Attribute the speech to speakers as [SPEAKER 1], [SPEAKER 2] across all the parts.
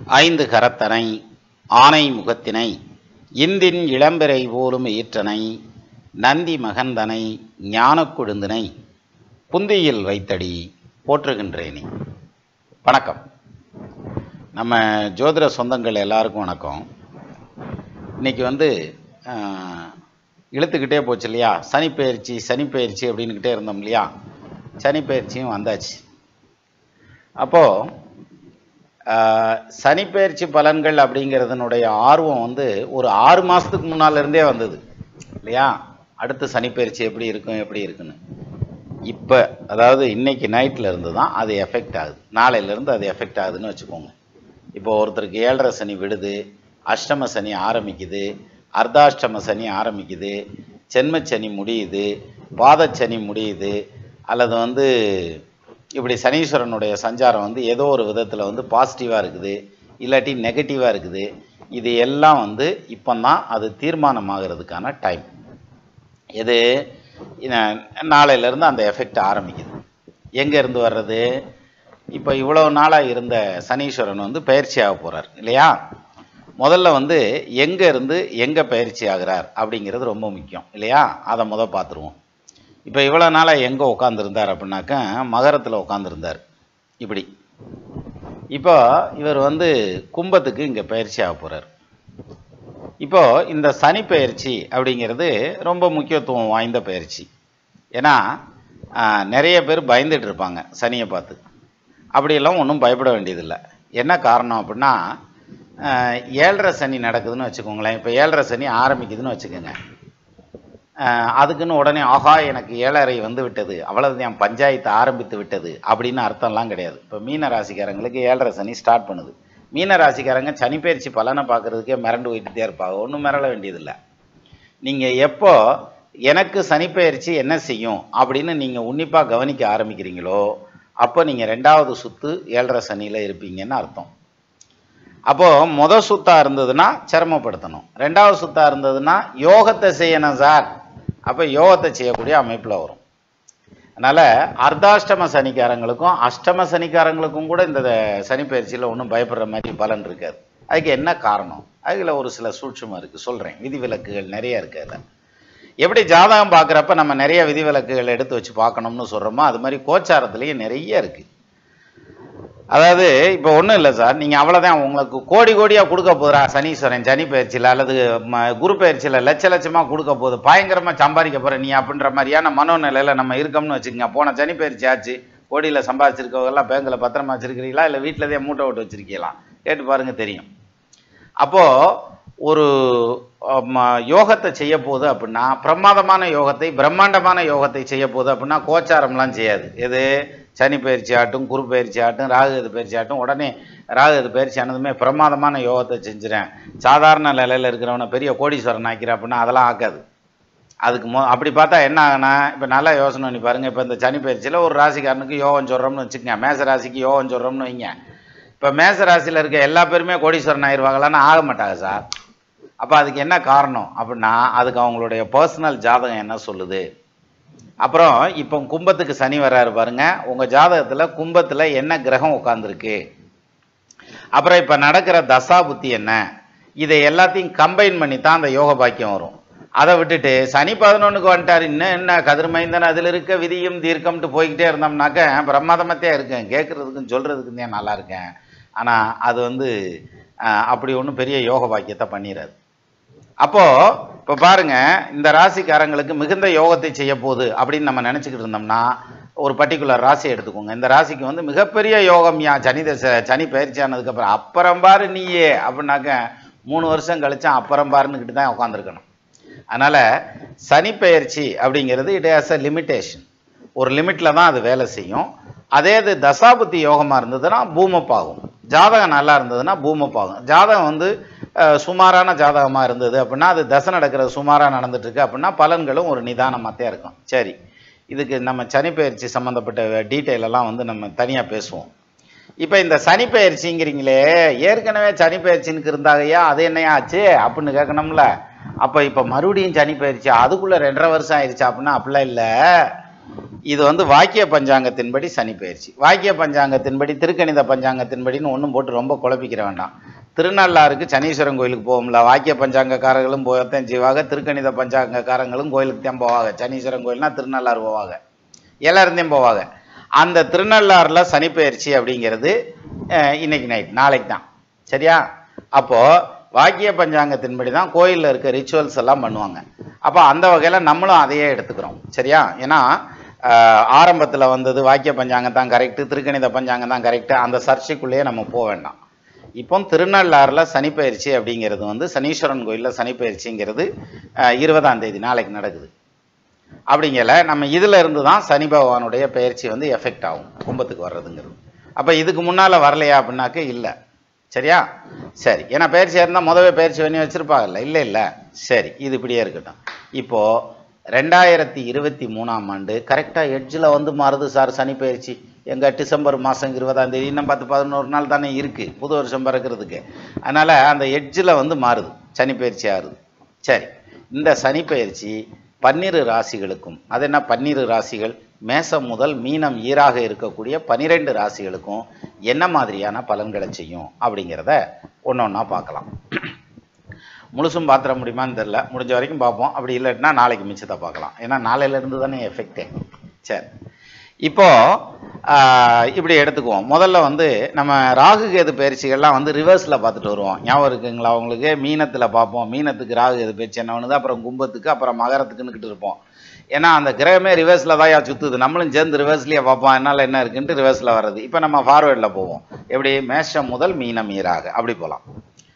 [SPEAKER 1] ஐந்து கரத்தனை ஆனை முகத்தினை இந்தின் இளம்பிறை போலும் ஈற்றனை நந்தி மகந்தனை ஞானக் கொழுந்தினை புந்தியில் வைத்தடி போற்றுகின்றேனே வணக்கம் நம்ம ஜோதிட சொந்தங்கள் எல்லாருக்கும் வணக்கம் இன்னைக்கு வந்து ஆஹ், இழுத்துக்கிட்டே போச்சு இல்லையா சனிப்பெயர்ச்சி சனிப்பெயர்ச்சி அப்படின்னுக்கிட்டே இருந்தோம் இல்லையா சனிப்பெயர்ச்சியும் வந்தாச்சு அப்போது சனிப்பெயர்ச்சி பலன்கள் அப்படிங்கிறதுனுடைய ஆர்வம் வந்து ஒரு ஆறு மாதத்துக்கு முன்னால இருந்தே வந்தது இல்லையா அடுத்த சனிப்பெயர்ச்சி எப்படி இருக்கும் எப்படி இருக்குன்னு இப்போ அதாவது இன்னைக்கு நைட்டில் இருந்து தான் அது எஃபெக்ட் ஆகுது நாளையிலேருந்து அது எஃபெக்ட் ஆகுதுன்னு வச்சுக்கோங்க இப்போ ஒருத்தருக்கு ஏழரை சனி விடுது அஷ்டம சனி ஆரம்பிக்குது அர்த்தாஷ்டம சனி ஆரம்பிக்குது சென்மச்சனி முடியுது பாதச்சனி முடியுது அல்லது வந்து இப்படி சனீஸ்வரனுடைய சஞ்சாரம் வந்து ஏதோ ஒரு விதத்தில் வந்து பாசிட்டிவாக இருக்குது இல்லாட்டி நெகட்டிவாக இருக்குது இது எல்லாம் வந்து இப்போ தான் அது தீர்மானமாகிறதுக்கான டைம் இது இன- நாளையிலேருந்து அந்த எஃபெக்ட் ஆரம்பிக்குது எங்கே இருந்து வர்றது இப்போ இவ்வளோ நாளாக இருந்த சனீஸ்வரன் வந்து பயிற்சி ஆக போகிறார் இல்லையா முதல்ல வந்து எங்கே இருந்து எங்கே பயிற்சி ஆகிறார் அப்படிங்கிறது ரொம்ப முக்கியம் இல்லையா அதை முத பார்த்துருவோம் இப்போ இவ்வளோ நாளாக எங்கே உட்காந்துருந்தார் அப்படின்னாக்கா மகரத்தில் உட்காந்துருந்தார் இப்படி இப்போ இவர் வந்து கும்பத்துக்கு இங்கே பயிற்சி ஆக போகிறார் இப்போ இந்த சனி பயிற்சி அப்படிங்கிறது ரொம்ப முக்கியத்துவம் வாய்ந்த பயிற்சி ஏன்னா ஆஹ், நிறைய பேர் பயந்துட்டு இருப்பாங்க சனியை பார்த்து அப்படியெல்லாம் ஒன்றும் பயப்பட வேண்டியதில்லை என்ன காரணம் அப்படின்னா ஆஹ், ஏழரை சனி நடக்குதுன்னு வச்சுக்கோங்களேன் இப்போ ஏழரை சனி ஆரம்பிக்குதுன்னு வச்சுக்கோங்க ஆஹ், அதுக்குன்னு உடனே ஆஹா எனக்கு ஏழரை வந்து விட்டது அவ்வளவுதான் பஞ்சாயத்து ஆரம்பித்து விட்டது அப்படின்னு அர்த்தம்லாம் கிடையாது இப்போ மீன ராசிக்காரங்களுக்கு ஏழரை சனி ஸ்டார்ட் பண்ணுது மீன ராசிக்காரங்க சனிப்பயிற்சி பலனை பார்க்கறதுக்கே மிரண்டு போயிட்டுதே இருப்பாங்க ஒன்றும் மிரள வேண்டியதில்லை நீங்கள் எப்போ எனக்கு சனிப்பெயர்ச்சி என்ன செய்யும் அப்படின்னு நீங்கள் உன்னிப்பாக கவனிக்க ஆரம்பிக்கிறீங்களோ அப்போ நீங்கள் ரெண்டாவது சுத்து ஏழரை சனியில் இருப்பீங்கன்னு அர்த்தம் அப்போது முத சுத்தா இருந்ததுன்னா சிரமப்படுத்தணும் ரெண்டாவது சுத்தா இருந்ததுன்னா யோகத்தை செய்யணும் சார் அப்போ யோகத்தை செய்யக்கூடிய அமைப்பில் வரும் அதனால் அர்த்தாஷ்டம சனிக்காரங்களுக்கும் அஷ்டம சனிக்காரங்களுக்கும் கூட இந்த சனி பயிற்சியில் ஒன்றும் பயப்படுற மாதிரி பலன் இருக்காது அதுக்கு என்ன காரணம் அதில் ஒரு சில சூட்சுமம் இருக்குது சொல்கிறேன் விதிவிலக்குகள் நிறைய இருக்குது அதில் எப்படி ஜாதகம் பார்க்குறப்ப நம்ம நிறைய விதிவிலக்குகள் எடுத்து வச்சு பார்க்கணும்னு சொல்கிறோமோ அது மாதிரி கோச்சாரத்துலேயும் நிறைய இருக்குது அதாவது இப்போ ஒன்றும் இல்லை சார் நீங்கள் அவ்வளோதான் உங்களுக்கு கோடி கோடியாக கொடுக்க போகிறா சனீஸ்வரன் சனி பயிற்சியில் அல்லது ம- குரு பயிற்சியில் லட்ச லட்சமாக கொடுக்க போகுது பயங்கரமாக சம்பாதிக்க போகிற நீ அப்படின்ற மாதிரியான மனோநிலையில் நம்ம இருக்கோம்னு வச்சுக்கோங்க போன சனி பயிற்சி ஆச்சு கோடியில் சம்பாதிச்சிருக்கவங்கெல்லாம் பேங்கில் பத்திரமா வச்சிருக்கிறீங்களா இல்லை வீட்டிலதே மூட்டை விட்டு வச்சிருக்கீங்களா கேட்டு பாருங்க தெரியும் அப்போது ஒரு ம, யோகத்தை செய்ய போகுது அப்படின்னா பிரமாதமான யோகத்தை பிரம்மாண்டமான யோகத்தை செய்ய போகுது அப்படின்னா கோச்சாரம்லாம் செய்யாது எது சனி பயிற்சி ஆட்டும் குரு பயிற்சி ஆட்டும் ராகுகது பயிற்சி ஆட்டும் உடனே ராகுகது பயிற்சி ஆனதுமே பிரமாதமான யோகத்தை செஞ்சுறேன் சாதாரண நிலையில் இருக்கிறவனை பெரிய கோடீஸ்வரன் ஆக்கிறேன் அப்படின்னா அதெல்லாம் ஆக்காது அதுக்கு மொ அப்படி பார்த்தா என்ன ஆகுனா இப்போ நல்லா யோசனை பண்ணி பாருங்கள் இப்போ இந்த சனி பயிற்சியில் ஒரு ராசிக்காரனுக்கு யோகம் சொல்கிறோம்னு வச்சுக்கோங்க மேச ராசிக்கு யோகம் சொல்கிறோம்னு வைங்க இப்போ மேச ராசியில் இருக்க எல்லா பேருமே கோடீஸ்வரன் ஆயிடுவாங்களான்னு ஆக மாட்டாங்க சார் அப்போ அதுக்கு என்ன காரணம் அப்படின்னா அதுக்கு அவங்களுடைய பர்சனல் ஜாதகம் என்ன சொல்லுது அப்புறம் இப்போ கும்பத்துக்கு சனி வர்றாரு பாருங்க உங்கள் ஜாதகத்தில் கும்பத்தில் என்ன கிரகம் உட்காந்துருக்கு அப்புறம் இப்போ நடக்கிற தசா புத்தி என்ன இதை எல்லாத்தையும் கம்பைன் பண்ணி தான் அந்த யோக பாக்கியம் வரும் அதை விட்டுட்டு சனி பதினொன்றுக்கு வந்துட்டார் இன்னும் என்ன கதிர்மைந்தன் அதில் இருக்க விதியும் தீர்க்கம்ட்டு போய்கிட்டே இருந்தோம்னாக்க பிரமாதமத்தே இருக்கேன் கேட்குறதுக்கும் சொல்கிறதுக்கும் தான் நல்லா இருக்கேன் ஆனால் அது வந்து அஹ், அப்படி ஒன்றும் பெரிய யோக பாக்கியத்தை பண்ணிடாது அப்போ இப்போ பாருங்க இந்த ராசிக்காரங்களுக்கு மிகுந்த யோகத்தை செய்ய போகுது அப்படின்னு நம்ம நினச்சிக்கிட்டு இருந்தோம்னா ஒரு பர்டிகுலர் ராசி எடுத்துக்கோங்க இந்த ராசிக்கு வந்து மிகப்பெரிய யோகம்யா சனி தசை சனி பயிற்சி ஆனதுக்கப்புறம் அப்புறம் பாரு நீயே அப்படின்னாக்க மூணு வருஷம் கழிச்சா அப்புறம் பாருன்னுக்கிட்டு தான் உட்காந்துருக்கணும் அதனால் சனி பயிற்சி அப்படிங்கிறது இட் ஹாஸ் அ லிமிட்டேஷன் ஒரு லிமிட்டில் தான் அது வேலை செய்யும் அதே இது தசாபுத்தி யோகமாக இருந்ததுன்னா பூமப் ஆகும் ஜாதகம் நல்லா இருந்ததுன்னா பூமப் ஆகும் ஜாதகம் வந்து அஹ், சுமாரான ஜாதகமாக இருந்தது அப்படின்னா அது தசை நடக்கிறது சுமாராக நடந்துட்டு இருக்கு அப்படின்னா பலன்களும் ஒரு நிதானமாக தான் இருக்கும் சரி இதுக்கு நம்ம சனிப்பெயர்ச்சி சம்மந்தப்பட்ட டீட்டெயில் எல்லாம் வந்து நம்ம தனியாக பேசுவோம் இப்போ இந்த சனிப்பெயர்ச்சிங்கிறீங்களே ஏற்கனவே சனிப்பெயர்ச்சின்னு இருந்தாங்கய்யா அது என்னையா ஆச்சு அப்படின்னு கேட்கணும்ல அப்போ இப்போ மறுபடியும் சனிப்பெயர்ச்சி அதுக்குள்ளே ரெண்டரை வருஷம் ஆயிடுச்சு அப்படின்னா அப்படிலாம் இல்லை இது வந்து வாக்கிய பஞ்சாங்கத்தின்படி சனி பயிற்சி வாக்கிய பஞ்சாங்கத்தின்படி திருக்கணித பஞ்சாங்கத்தின்படின்னு ஒன்றும் போட்டு ரொம்ப குழப்பிக்கிற வேண்டாம் திருநள்ளாறுக்கு சனீஸ்வரன் கோயிலுக்கு போவோம்ல வாக்கிய பஞ்சாங்கக்காரர்களும் போகத்தான் செய்வாங்க திருக்கணித பஞ்சாங்கக்காரங்களும் கோயிலுக்கு தான் போவாங்க சனீஸ்வரன் கோயில்னா திருநள்ளாறு போவாங்க எல்லாருந்தையும் போவாங்க அந்த திருநள்ளாறில் சனி பயிற்சி அப்படிங்கிறது அஹ், இன்னைக்கு நைட் நாளைக்கு தான் சரியா அப்போ வாக்கிய பஞ்சாங்கத்தின்படி தான் கோயிலில் இருக்க ரிச்சுவல்ஸ் எல்லாம் பண்ணுவாங்க அப்போ அந்த வகையில் நம்மளும் அதையே எடுத்துக்கிறோம் சரியா ஏன்னா ஆரம்பத்தில் வந்தது வாக்கிய பஞ்சாங்கம் தான் கரெக்டு திருக்கணித பஞ்சாங்கம் தான் கரெக்டு அந்த சர்ச்சைக்குள்ளேயே நம்ம போக வேண்டாம் இப்போ திருநள்ளாறில் சனிப்பயிற்சி அப்படிங்கிறது வந்து சனீஸ்வரன் கோயிலில் சனிப்பயிற்சிங்கிறது அஹ், இருபதாம் தேதி நாளைக்கு நடக்குது அப்படிங்கல நம்ம இதுல இருந்து தான் சனி பகவானுடைய பயிற்சி வந்து எஃபெக்ட் ஆகும் கும்பத்துக்கு வர்றதுங்கிறது அப்ப இதுக்கு முன்னால வரலையா அப்படின்னாக்க இல்ல சரியா சரி ஏன்னா பயிற்சியா இருந்தா முதவே பயிற்சி பண்ணி வச்சிருப்பாங்கல்ல இல்ல இல்ல சரி இது இப்படியே இருக்கட்டும் இப்போ ரெண்டாயிரத்தி இருபத்தி மூணாம் ஆண்டு கரெக்டா எட்ஜில் வந்து மாறுது சார் சனி பயிற்சி எங்க டிசம்பர் மாசம் இருபதாம் தேதி இன்னும் பத்து பதினோரு நாள் தானே இருக்கு புது வருஷம் பிறக்கிறதுக்கு அதனால அந்த எட்ஜில் வந்து மாறுது சனி பயிற்சி ஆறுது சரி இந்த சனி பயிற்சி பன்னிரு ராசிகளுக்கும் அது என்ன பன்னிரு ராசிகள் மேசம் முதல் மீனம் ஈராக இருக்கக்கூடிய பனிரெண்டு ராசிகளுக்கும் என்ன மாதிரியான பலன்களை செய்யும் அப்படிங்கிறத ஒன்று ஒன்றா பார்க்கலாம் முழுசும் பார்த்துட முடியுமான்னு தெரில முடிஞ்ச வரைக்கும் பார்ப்போம் அப்படி இல்லைன்னா நாளைக்கு மிச்சத்தை பார்க்கலாம் ஏன்னா நாளையிலேருந்து தானே எஃபெக்டே சரி இப்போ ஆஹ், இப்படி எடுத்துக்குவோம் முதல்ல வந்து நம்ம ராகு கேது பயிற்சிகள்லாம் வந்து ரிவர்ஸில் பார்த்துட்டு வருவோம் ஞாபகம் இருக்குங்களா உங்களுக்கு மீனத்தில் பார்ப்போம் மீனத்துக்கு ராகு கேது பயிற்சி என்ன பண்ணுது அப்புறம் கும்பத்துக்கு அப்புறம் மகரத்துக்குன்னுக்கிட்டு இருப்போம் ஏன்னா அந்த கிரகமே ரிவர்ஸில் தான் யா சுற்றுது நம்மளும் சேர்ந்து ரிவர்ஸ்லேயே பார்ப்போம் என்னால் என்ன இருக்குன்ட்டு ரிவர்ஸில் வர்றது இப்போ நம்ம ஃபார்வேர்டில் போவோம் எப்படி மேஷம் முதல் மீனம் ஈராக அப்படி போகலாம்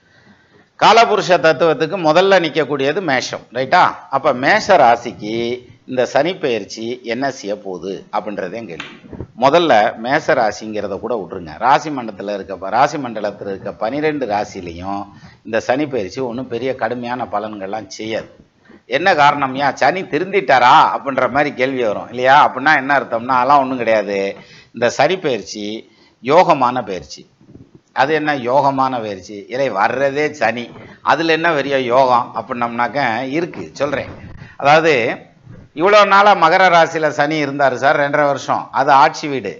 [SPEAKER 1] காலபுருஷ தத்துவத்துக்கு முதல்ல நிற்கக்கூடியது மேஷம் ரைட்டா அப்போ மேஷ ராசிக்கு இந்த சனி பெயர்ச்சி என்ன செய்ய போகுது அப்படின்றதே கேள்வி முதல்ல மேஷ ராசிங்கிறத கூட விட்டுருங்க ராசி மண்டலத்தில் இருக்க ராசி மண்டலத்தில் இருக்க பனிரெண்டு ராசிலையும் இந்த சனி பெயர்ச்சி ஒன்றும் பெரிய கடுமையான பலன்கள்லாம் செய்யாது என்ன காரணம்யா சனி திருந்திட்டாரா அப்படின்ற மாதிரி கேள்வி வரும் இல்லையா அப்படின்னா என்ன அர்த்தம்னா அதெல்லாம் ஒன்றும் கிடையாது இந்த சனி பயிற்சி யோகமான பயிற்சி அது என்ன யோகமான பயிற்சி இல்லை வர்றதே சனி அதில் என்ன பெரிய யோகம் அப்படின்னம்னாக்க இருக்கு சொல்கிறேன் அதாவது இவ்வளோ நாளாக மகர ராசியில் சனி இருந்தார் சார் ரெண்டரை வருஷம் அது ஆட்சி வீடு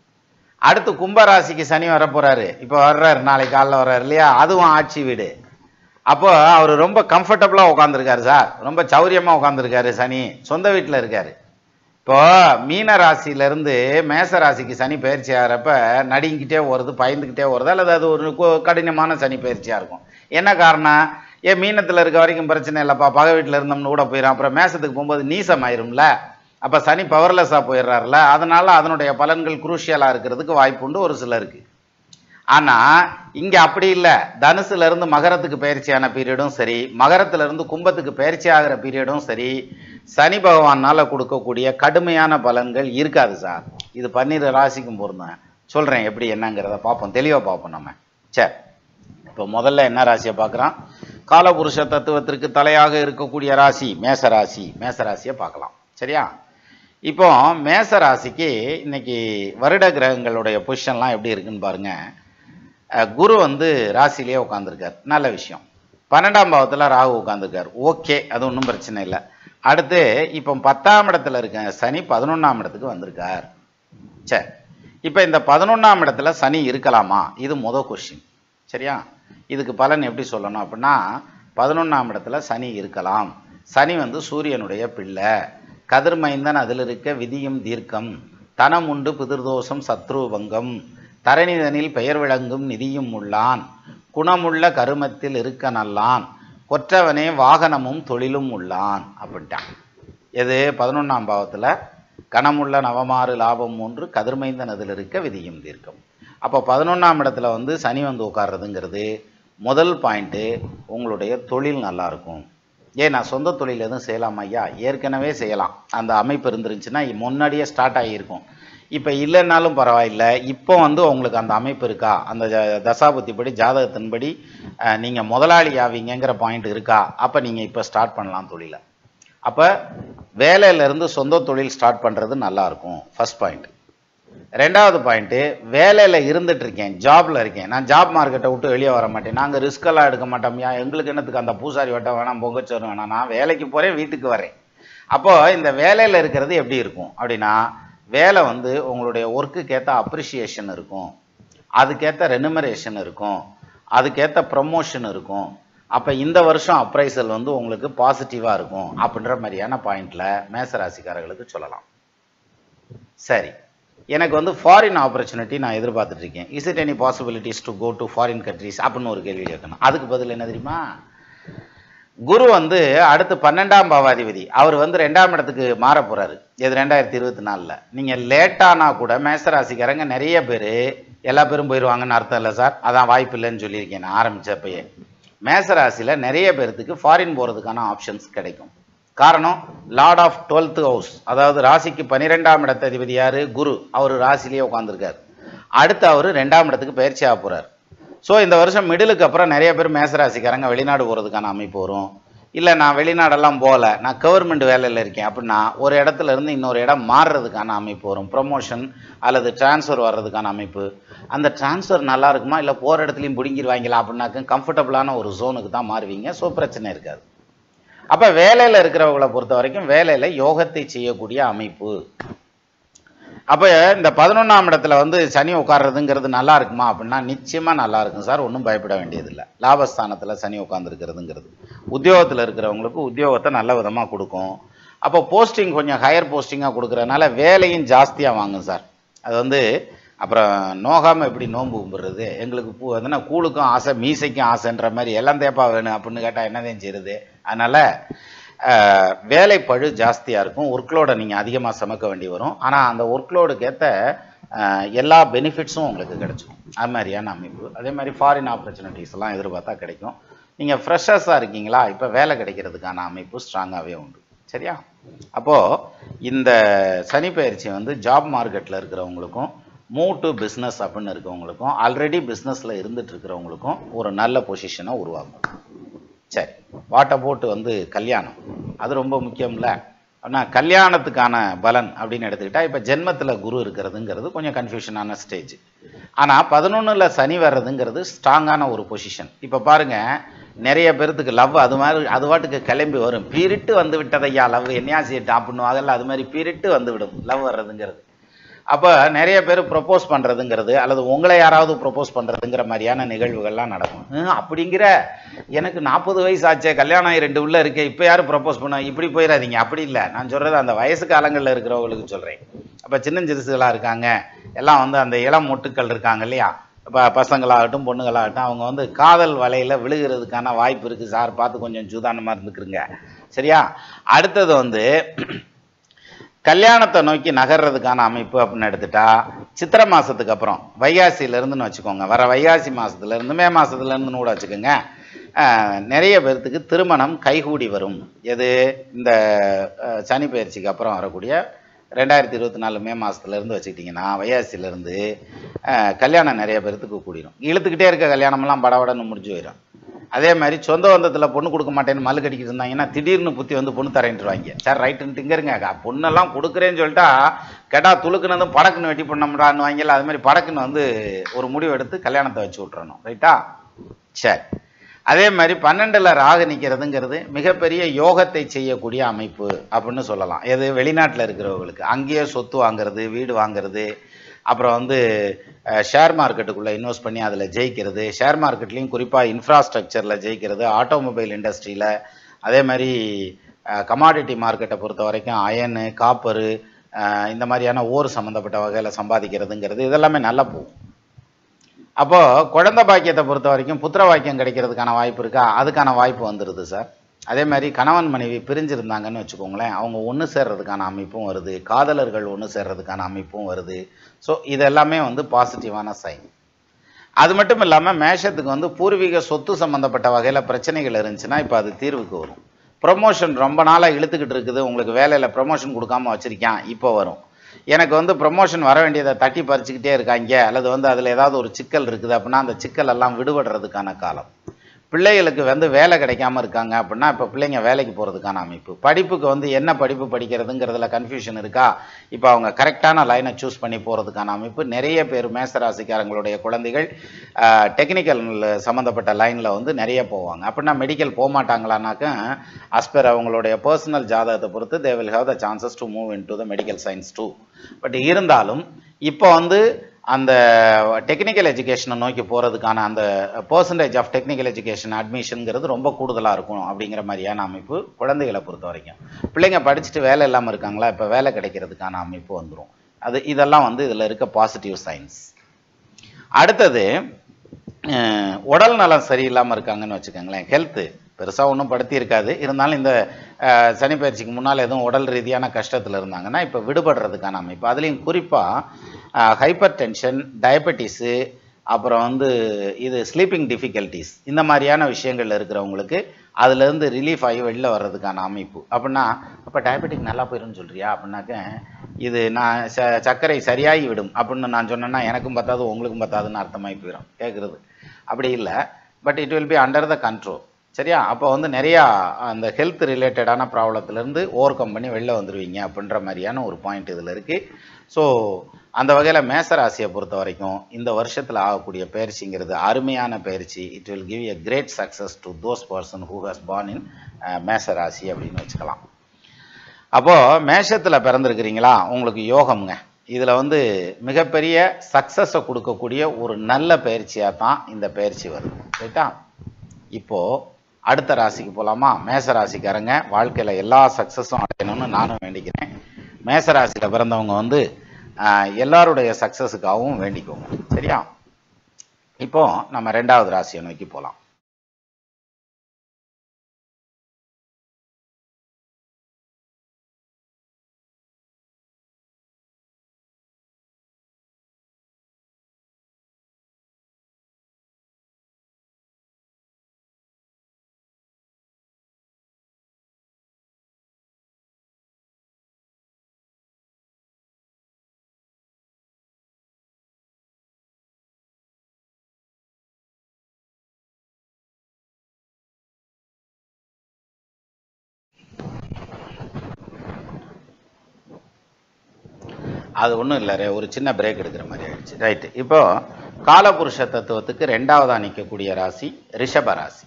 [SPEAKER 1] அடுத்து கும்ப ராசிக்கு சனி வரப்போறாரு இப்போ வர்றாரு நாளைக்கு காலைல வர்றாரு இல்லையா அதுவும் ஆட்சி வீடு அப்போ அவர் ரொம்ப கம்ஃபர்டபுளாக உட்காந்துருக்காரு சார் ரொம்ப சௌரியமாக உட்காந்துருக்காரு சனி சொந்த வீட்டில் இருக்காரு இப்போ மீன ராசியிலேருந்து மேச ராசிக்கு சனி பயிற்சி ஆகிறப்ப நடுங்கிட்டே வருது பயந்துக்கிட்டே வருது அல்லது அது ஒரு கு- கடினமான சனி பயிற்சியாக இருக்கும் என்ன காரணம் ஏன் மீனத்தில் இருக்க வரைக்கும் பிரச்சனை இல்லைப்பா பகை வீட்டில் இருந்தோம்னு கூட போயிடும் அப்புறம் மேசத்துக்கு போகும்போது நீசம் ஆயிரும்ல அப்போ சனி பவர்லெஸ்ஸாக போயிடுறாருல அதனால அதனுடைய பலன்கள் குரூஷியலாக இருக்கிறதுக்கு வாய்ப்புண்டு ஒரு சிலருக்கு ஆனா இங்க அப்படி இல்லை தனுசுல இருந்து மகரத்துக்கு பயிற்சியான பீரியடும் சரி மகரத்துல இருந்து கும்பத்துக்கு பயிற்சி ஆகிற பீரியடும் சரி சனி பகவானால கொடுக்கக்கூடிய கடுமையான பலன்கள் இருக்காது சார் இது பன்னிரு ராசிக்கும் பொருந்தேன் சொல்றேன் எப்படி என்னங்கிறத பார்ப்போம் தெளிவா பார்ப்போம் நம்ம சரி இப்போ முதல்ல என்ன ராசியை பார்க்குறோம் காலபுருஷ தத்துவத்திற்கு தலையாக இருக்கக்கூடிய ராசி மேச ராசி மேச ராசியை பார்க்கலாம் சரியா இப்போ மேச ராசிக்கு இன்னைக்கு வருட கிரகங்களுடைய பொசிஷன்லாம் எப்படி இருக்குன்னு பாருங்க அஹ், குரு வந்து ராசியிலேயே உட்காந்துருக்கார் நல்ல விஷயம் பன்னெண்டாம் பாவத்தில் ராகு உட்காந்துருக்கார் ஓகே அது ஒன்றும் பிரச்சனை இல்லை அடுத்து இப்போ பத்தாம் இடத்துல இருக்க சனி பதினொன்றாம் இடத்துக்கு வந்திருக்கார் சரி இப்போ இந்த பதினொன்றாம் இடத்துல சனி இருக்கலாமா இது முத கொஸ்டின் சரியா இதுக்கு பலன் எப்படி சொல்லணும் அப்படின்னா பதினொன்றாம் இடத்துல சனி இருக்கலாம் சனி வந்து சூரியனுடைய பிள்ளை கதிர்மைந்தன் அதில் இருக்க விதியும் தீர்க்கம் தனம் உண்டு பிதிர்தோஷம் சத்ருபங்கம் தரணிதனில் பெயர் விளங்கும் நிதியும் உள்ளான் குணமுள்ள கருமத்தில் இருக்க நல்லான் கொற்றவனே வாகனமும் தொழிலும் உள்ளான் அப்படின்ட்டான் எது பதினொன்றாம் பாவத்தில் கணமுள்ள நவமாறு லாபம் ஒன்று கதிர்மைந்தன் அதில் இருக்க விதியும் தீர்க்கம் அப்போ பதினொன்றாம் இடத்துல வந்து சனி வந்து உட்கார்றதுங்கிறது முதல் பாயிண்ட்டு உங்களுடைய தொழில் நல்லா இருக்கும் ஏன் நான் சொந்த தொழில் எதுவும் செய்யலாமா ஐயா ஏற்கனவே செய்யலாம் அந்த அமைப்பு இருந்துருந்துச்சுன்னா முன்னாடியே ஸ்டார்ட் ஆகியிருக்கும் இப்போ இல்லைன்னாலும் பரவாயில்ல இப்போ வந்து உங்களுக்கு அந்த அமைப்பு இருக்கா அந்த ஜ- தசாபுத்திப்படி ஜாதகத்தின்படி நீங்கள் முதலாளி ஆவீங்கங்கிற பாயிண்ட் இருக்கா அப்போ நீங்கள் இப்போ ஸ்டார்ட் பண்ணலாம் தொழிலை அப்போ வேலையிலேருந்து சொந்த தொழில் ஸ்டார்ட் பண்ணுறது நல்லா இருக்கும் ஃபர்ஸ்ட் பாயிண்ட் ரெண்டாவது பாயிண்ட்டு வேலையில் இருந்துட்டு இருக்கேன் ஜாப்ல இருக்கேன் நான் ஜாப் மார்க்கெட்டை விட்டு வெளியே வர மாட்டேன் நாங்கள் ரிஸ்கெல்லாம் எடுக்க மாட்டோம்யா எங்களுக்கு என்னத்துக்கு அந்த பூசாரி வட்டம் வேணாம் பொங்கச்சோறு வேணாம் நான் வேலைக்கு போகிறேன் வீட்டுக்கு வரேன் அப்போ இந்த வேலையில் இருக்கிறது எப்படி இருக்கும் அப்படின்னா வேலை வந்து உங்களுடைய ஒர்க்குக்கு ஏற்ற அப்ரிஷியேஷன் இருக்கும் அதுக்கேற்ற ரெனுமரேஷன் இருக்கும் அதுக்கேற்ற ப்ரமோஷன் இருக்கும் அப்போ இந்த வருஷம் அப்ரைசல் வந்து உங்களுக்கு பாசிட்டிவாக இருக்கும் அப்படின்ற மாதிரியான பாயிண்டில் மேசராசிக்காரர்களுக்கு சொல்லலாம் சரி எனக்கு வந்து ஃபாரின் ஆப்பர்ச்சுனிட்டி நான் எதிர்பார்த்துட்டு இருக்கேன் is it any possibilities to go to foreign countries அப்படின்னு ஒரு கேள்வி கேட்கணும் அதுக்கு பதில் என்ன தெரியுமா குரு வந்து அடுத்து பன்னெண்டாம் பாவாதிபதி அவர் வந்து ரெண்டாம் இடத்துக்கு மாற போறாரு இது ரெண்டாயிரத்தி இருபத்தி நாலில் நீங்கள் லேட்டானா கூட மேசராசிக்காரங்க நிறைய பேர் எல்லா பேரும் போயிடுவாங்கன்னு அர்த்தம் இல்லை சார் அதான் வாய்ப்பு இல்லைன்னு சொல்லியிருக்கேன் நான் ஆரம்பிச்சப்பயே மேசராசியில் நிறைய பேர்த்துக்கு ஃபாரின் போகிறதுக்கான ஆப்ஷன்ஸ் கிடைக்கும் காரணம் லார்ட் ஆஃப் டுவெல்த் ஹவுஸ் அதாவது ராசிக்கு பன்னிரெண்டாம் இடத்த அதிபதி யாரு குரு அவர் ராசிலேயே உட்காந்துருக்காரு அடுத்து அவர் ரெண்டாம் இடத்துக்கு பயிற்சி ஆக போறார் ஸோ இந்த வருஷம் மிடிலுக்கு அப்புறம் நிறைய பேர் மேசராசிக்காரங்க வெளிநாடு போகிறதுக்கான அமைப்பு வரும் இல்லை நான் வெளிநாடெல்லாம் போகல நான் கவர்மெண்ட் வேலையில் இருக்கேன் அப்படின்னா ஒரு இடத்துல இருந்து இன்னொரு இடம் மாறுறதுக்கான அமைப்பு வரும் ப்ரொமோஷன் அல்லது டிரான்ஸ்ஃபர் வர்றதுக்கான அமைப்பு அந்த டிரான்ஸ்ஃபர் நல்லா இருக்குமா இல்லை போகிற இடத்துலையும் பிடுங்கிடுவாங்களா அப்படின்னாக்க கம்ஃபர்டபுளான ஒரு ஜோனுக்கு தான் மாறுவீங்க ஸோ பிரச்சனை இருக்காது அப்போ வேலையில் இருக்கிறவங்களை பொறுத்த வரைக்கும் வேலையில் யோகத்தை செய்யக்கூடிய அமைப்பு அப்போ இந்த பதினொன்றாம் இடத்துல வந்து சனி உட்கார்றதுங்கிறது நல்லா இருக்குமா அப்படின்னா நிச்சயமாக நல்லா இருக்கும் சார் ஒன்றும் பயப்பட வேண்டியதில்லை லாபஸ்தானத்தில் சனி உட்காந்துருக்கிறதுங்கிறது உத்தியோகத்தில் இருக்கிறவங்களுக்கு உத்தியோகத்தை நல்ல விதமாக கொடுக்கும் அப்போ போஸ்டிங் கொஞ்சம் ஹையர் போஸ்டிங்காக கொடுக்குறதுனால வேலையும் ஜாஸ்தியாக வாங்கும் சார் அது வந்து அப்புறம் நோகாமல் எப்படி நோன்பு கும்பிட்றது எங்களுக்கு பூ அதுனா கூழுக்கும் ஆசை மீசைக்கும் ஆசைன்ற மாதிரி எல்லாம் தேப்பா வேணும் அப்படின்னு கேட்டால் என்னதான் செய்யுது அதனால் வேலை பழு ஜாஸ்தியாக இருக்கும் ஒர்க்லோடை நீங்கள் அதிகமாக சுமக்க வேண்டி வரும் ஆனால் அந்த ஒர்க்லோடுக்கு ஏற்ற எல்லா பெனிஃபிட்ஸும் உங்களுக்கு கிடைச்சிடும் அது மாதிரியான அமைப்பு அதே மாதிரி ஃபாரின் ஆப்பர்ச்சுனிட்டிஸ் எல்லாம் எதிர்பார்த்தா கிடைக்கும் நீங்கள் ஃப்ரெஷர்ஸாக இருக்கீங்களா இப்போ வேலை கிடைக்கிறதுக்கான அமைப்பு ஸ்ட்ராங்காகவே உண்டு சரியா அப்போது இந்த சனி பயிற்சி வந்து ஜாப் மார்க்கெட்டில் இருக்கிறவங்களுக்கும் மூவ் டு பிஸ்னஸ் அப்படின்னு இருக்கவங்களுக்கும் ஆல்ரெடி பிஸ்னஸில் இருந்துட்டு இருக்கிறவங்களுக்கும் ஒரு நல்ல பொசிஷனை உருவாக்கும் சரி வாட் அபவுட் வந்து கல்யாணம் அது ரொம்ப முக்கியம்ல ஆனால் கல்யாணத்துக்கான பலன் அப்படின்னு எடுத்துக்கிட்டா இப்போ ஜென்மத்தில் குரு இருக்கிறதுங்கிறது கொஞ்சம் கன்ஃபியூஷனான ஸ்டேஜ் ஆனால் பதினொன்றில் சனி வர்றதுங்கிறது ஸ்ட்ராங்கான ஒரு பொசிஷன் இப்போ பாருங்க நிறைய பேர்த்துக்கு லவ் அது மாதிரி அது பாட்டுக்கு கிளம்பி வரும் பீரிட்டு வந்து விட்டதையா லவ் என்னையாசி டாப்புன்னுவாங்கல்ல அது மாதிரி பீரிட்டு வந்து விடும் லவ் வர்றதுங்கிறது அப்போ நிறைய பேர் ப்ரொப்போஸ் பண்ணுறதுங்கிறது அல்லது உங்களை யாராவது ப்ரொப்போஸ் பண்ணுறதுங்கிற மாதிரியான நிகழ்வுகள்லாம் நடக்கும் ஹம், அப்படிங்கிற எனக்கு நாற்பது வயசு ஆச்சே கல்யாணம் ஆகி ரெண்டு உள்ள இருக்கே இப்போ யாரும் ப்ரொப்போஸ் பண்ண இப்படி போயிடாதீங்க அப்படி இல்லை நான் சொல்கிறது அந்த வயசு காலங்களில் இருக்கிறவங்களுக்கு சொல்கிறேன் அப்போ சின்ன சிறுசுகளாக இருக்காங்க எல்லாம் வந்து அந்த இளம் மொட்டுக்கள் இருக்காங்க இல்லையா இப்போ பசங்களாகட்டும் பொண்ணுங்களாகட்டும் அவங்க வந்து காதல் வலையில் விழுகிறதுக்கான வாய்ப்பு இருக்குது சார் பார்த்து கொஞ்சம் சூதானமாக இருந்துக்கிறங்க சரியா அடுத்தது வந்து கல்யாணத்தை நோக்கி நகர்றதுக்கான அமைப்பு அப்படின்னு எடுத்துட்டா சித்திரை மாசத்துக்கு அப்புறம் வைகாசியில இருந்துன்னு வச்சுக்கோங்க வர வைகாசி மாசத்துல இருந்து மே மாசத்துல இருந்துன்னு கூட வச்சுக்கோங்க அஹ், நிறைய பேர்த்துக்கு திருமணம் கைகூடி வரும் எது இந்த அஹ், சனி பயிற்சிக்கு அப்புறம் வரக்கூடிய ரெண்டாயிரத்தி இருபத்தி நாலு மே மாசத்துல இருந்து வச்சுக்கிட்டிங்கன்னா வைகாசியில இருந்து அஹ், கல்யாணம் நிறைய பேர்த்துக்கு கூடிடும் இழுத்துக்கிட்டே இருக்க கல்யாணமெல்லாம் படபடன்னு முடிஞ்சு போயிடும் அதே மாதிரி சொந்த பந்தத்தில் பொண்ணு கொடுக்க மாட்டேன்னு மல்லு கட்டிக்கிட்டு இருந்தாங்கன்னா திடீர்னு புத்தி வந்து பொண்ணு தரேன்ட்டுருவாங்க சார் ரைட்டுன்ட்டு இங்கே இருங்க அக்கா, பொண்ணெல்லாம் கொடுக்குறேன்னு சொல்லிட்டா கேட்டா துளுக்குனதும் படக்குன்னு வெட்டி பண்ணம்டான்னு வாங்கல அது மாதிரி படக்குன்னு வந்து ஒரு முடிவு எடுத்து கல்யாணத்தை வச்சு விட்றணும் ரைட்டா சரி அதே மாதிரி பன்னெண்டில் ராகு நிற்கிறதுங்கிறது மிகப்பெரிய யோகத்தை செய்யக்கூடிய அமைப்பு அப்படின்னு சொல்லலாம் எது வெளிநாட்டில் இருக்கிறவங்களுக்கு அங்கேயே சொத்து வாங்குறது வீடு வாங்குறது அப்புறம் வந்து ஷேர் மார்க்கெட்டுக்குள்ளே இன்வெஸ்ட் பண்ணி அதில் ஜெயிக்கிறது ஷேர் மார்க்கெட்லேயும் குறிப்பாக இன்ஃப்ராஸ்ட்ரக்சரில் ஜெயிக்கிறது ஆட்டோமொபைல் இண்டஸ்ட்ரியில் அதே மாதிரி கமாடிட்டி மார்க்கெட்டை பொறுத்த வரைக்கும் அயனு காப்பரு இந்த மாதிரியான ஓர் சம்மந்தப்பட்ட வகையில் சம்பாதிக்கிறதுங்கிறது இதெல்லாமே நல்லா போகும் அப்போ குழந்தை பாக்கியத்தை பொறுத்த வரைக்கும் புத்திர பாக்கியம் கிடைக்கிறதுக்கான வாய்ப்பு இருக்கா அதுக்கான வாய்ப்பு வந்துடுது சார் அதே மாதிரி கணவன் மனைவி பிரிஞ்சிருந்தாங்கன்னு வச்சுக்கோங்களேன் அவங்க ஒன்று சேர்றதுக்கான அமைப்பும் வருது காதலர்கள் ஒன்று சேர்றதுக்கான அமைப்பும் வருது ஸோ இது எல்லாமே வந்து பாசிட்டிவான சைன் அது மட்டும் இல்லாமல் மேஷத்துக்கு வந்து பூர்வீக சொத்து சம்மந்தப்பட்ட வகையில் பிரச்சனைகள் இருந்துச்சுன்னா இப்போ அது தீர்வுக்கு வரும் ப்ரொமோஷன் ரொம்ப நாளாக இழுத்துக்கிட்டு இருக்குது உங்களுக்கு வேலையில் ப்ரொமோஷன் கொடுக்காம வச்சிருக்கான் இப்போ வரும் எனக்கு வந்து ப்ரொமோஷன் வர வேண்டியதை தட்டி பறிச்சுக்கிட்டே இருக்காங்க அல்லது வந்து அதில் ஏதாவது ஒரு சிக்கல் இருக்குது அப்படின்னா அந்த சிக்கல் எல்லாம் விடுபடுறதுக்கான காலம் பிள்ளைகளுக்கு வந்து வேலை கிடைக்காம இருக்காங்க அப்படின்னா இப்போ பிள்ளைங்க வேலைக்கு போகிறதுக்கான அமைப்பு படிப்புக்கு வந்து என்ன படிப்பு படிக்கிறதுங்கிறதுல கன்ஃபியூஷன் இருக்கா இப்போ அவங்க கரெக்டான லைனை சூஸ் பண்ணி போகிறதுக்கான அமைப்பு நிறைய பேர் மேசராசிக்காரங்களுடைய குழந்தைகள் டெக்னிக்கல் சம்மந்தப்பட்ட லைனில் வந்து நிறைய போவாங்க அப்படின்னா மெடிக்கல் போக மாட்டாங்களானாக்க அஸ்பர் அவங்களுடைய பர்சனல் ஜாதகத்தை பொறுத்து they will have the chances to move in to the medical science too but இருந்தாலும் இப்போ வந்து அந்த டெக்னிக்கல் எஜுகேஷனை நோக்கி போகிறதுக்கான அந்த பர்சன்டேஜ் ஆஃப் டெக்னிக்கல் எஜுகேஷன் அட்மிஷனுங்கிறது ரொம்ப கூடுதலாக இருக்கும் அப்படிங்கிற மாதிரியான அமைப்பு குழந்தைகளை பொறுத்த வரைக்கும் பிள்ளைங்க படிச்சுட்டு வேலை இல்லாமல் இருக்காங்களா இப்போ வேலை கிடைக்கிறதுக்கான அமைப்பு வந்துடும் அது இதெல்லாம் வந்து இதில் இருக்க பாசிட்டிவ் சயின்ஸ் அடுத்தது அஹ், உடல் நலம் சரியில்லாமல் இருக்காங்கன்னு வச்சுக்கோங்களேன் ஹெல்த்து பெருசாக ஒன்றும் படுத்தி இருக்காது இருந்தாலும் இந்த அஹ், சனி பயிற்சிக்கு முன்னால் எதுவும் உடல் ரீதியான கஷ்டத்தில் இருந்தாங்கன்னா இப்போ விடுபடுறதுக்கான அமைப்பு அதுலேயும் குறிப்பாக ஹைப்பர் டென்ஷன் டயபெட்டிஸு அப்புறம் வந்து இது ஸ்லீப்பிங் டிஃபிகல்ட்டிஸ் இந்த மாதிரியான விஷயங்கள் இருக்கிறவங்களுக்கு அதுலேருந்து ரிலீஃப் ஆகி வெளில வர்றதுக்கான அமைப்பு அப்படின்னா அப்போ டயபெட்டிக் நல்லா போயிடும்னு சொல்றியா அப்படின்னாக்க இது நான் ச சர்க்கரை சரியாகி விடும் அப்படின்னு நான் சொன்னேன்னா எனக்கும் பத்தாது உங்களுக்கும் பத்தாதுன்னு அர்த்தமாகி போயிடும் கேட்குறது அப்படி இல்லை but it will be under the control சரியா அப்போ வந்து நிறையா அந்த ஹெல்த் ரிலேட்டடான ப்ராப்ளத்துலேருந்து ஓவர் கம் பண்ணி வெளில வந்துடுவீங்க அப்படின்ற மாதிரியான ஒரு பாயிண்ட் இதில் இருக்குது ஸோ அந்த வகையில் மேசராசியை பொறுத்த வரைக்கும் இந்த வருஷத்தில் ஆகக்கூடிய பயிற்சிங்கிறது அருமையான பயிற்சி it will give a great success to those person who has born in மேசராசி அப்படின்னு வச்சுக்கலாம் அப்போது மேஷத்தில் பிறந்திருக்கிறீங்களா உங்களுக்கு யோகம்ங்க இதில் வந்து மிகப்பெரிய சக்ஸஸை கொடுக்கக்கூடிய ஒரு நல்ல பயிற்சியாக தான் இந்த பயிற்சி வருது ரைட்டா இப்போது அடுத்த ராசிக்கு போகலாமா மேச ராசிக்காரங்க வாழ்க்கையில் எல்லா சக்ஸஸும் அடையணும்னு நானும் வேண்டிக்கிறேன் மேச ராசியில் பிறந்தவங்க வந்து ஆஹ், எல்லாருடைய சக்ஸஸுக்காகவும் வேண்டிக்கோங்க சரியா இப்போ நம்ம ரெண்டாவது ராசியை நோக்கி போகலாம் அது ஒன்றும் இல்லை ஒரு சின்ன பிரேக் எடுக்கிற மாதிரி ஆயிடுச்சு ரைட்டு இப்போ காலபுருஷ தத்துவத்துக்கு ரெண்டாவதாக நிற்கக்கூடிய ராசி ரிஷப ராசி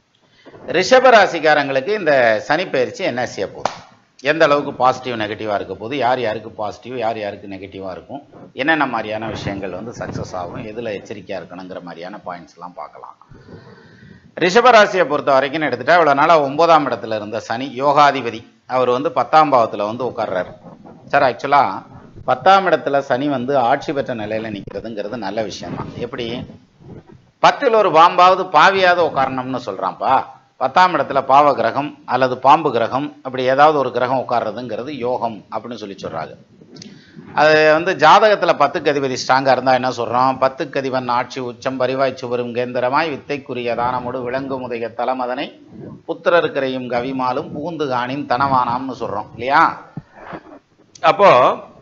[SPEAKER 1] ரிஷப ராசிக்காரங்களுக்கு இந்த சனி பயிற்சி என்ன செய்ய போகுது எந்த அளவுக்கு பாசிட்டிவ் நெகட்டிவாக இருக்க போகுது யார் யாருக்கு பாசிட்டிவ் யார் யாருக்கு நெகட்டிவாக இருக்கும் என்னென்ன மாதிரியான விஷயங்கள் வந்து சக்ஸஸ் ஆகும் எதில் எச்சரிக்கையாக இருக்கணுங்கிற மாதிரியான பாயிண்ட்ஸ்லாம் பார்க்கலாம் ரிஷபராசியை பொறுத்த வரைக்கும் எடுத்துட்டா இவ்வளோ நாளாக ஒன்பதாம் இடத்துல இருந்த சனி யோகாதிபதி அவர் வந்து பத்தாம் பாவத்தில் வந்து உட்கார்றாரு சார் ஆக்சுவலாக பத்தாம் இடத்துல சனி வந்து ஆட்சி பெற்ற நிலையில் நிற்கிறதுங்கிறது நல்ல விஷயம் தான் எப்படி பத்தில் ஒரு பாம்பாவது பாவியாவது உட்காரணும்னு சொல்கிறான்ப்பா பத்தாம் இடத்துல பாவ கிரகம் அல்லது பாம்பு கிரகம் அப்படி ஏதாவது ஒரு கிரகம் உட்கார்றதுங்கிறது யோகம் அப்படின்னு சொல்லி சொல்கிறாங்க அது வந்து ஜாதகத்தில் பத்துக்கு அதிபதி ஸ்ட்ராங்காக இருந்தால் என்ன சொல்கிறோம் பத்துக்கு அதிபன் ஆட்சி உச்சம் பரிவாய் சுவரும் கேந்திரமாய் வித்தைக்குரிய தானமுடு விலங்கு முதைய தலமதனை புத்திரருக்கிறையும் கவிமாலும் புகுந்து காணின் தனவானாம்னு சொல்கிறோம் இல்லையா அப்போ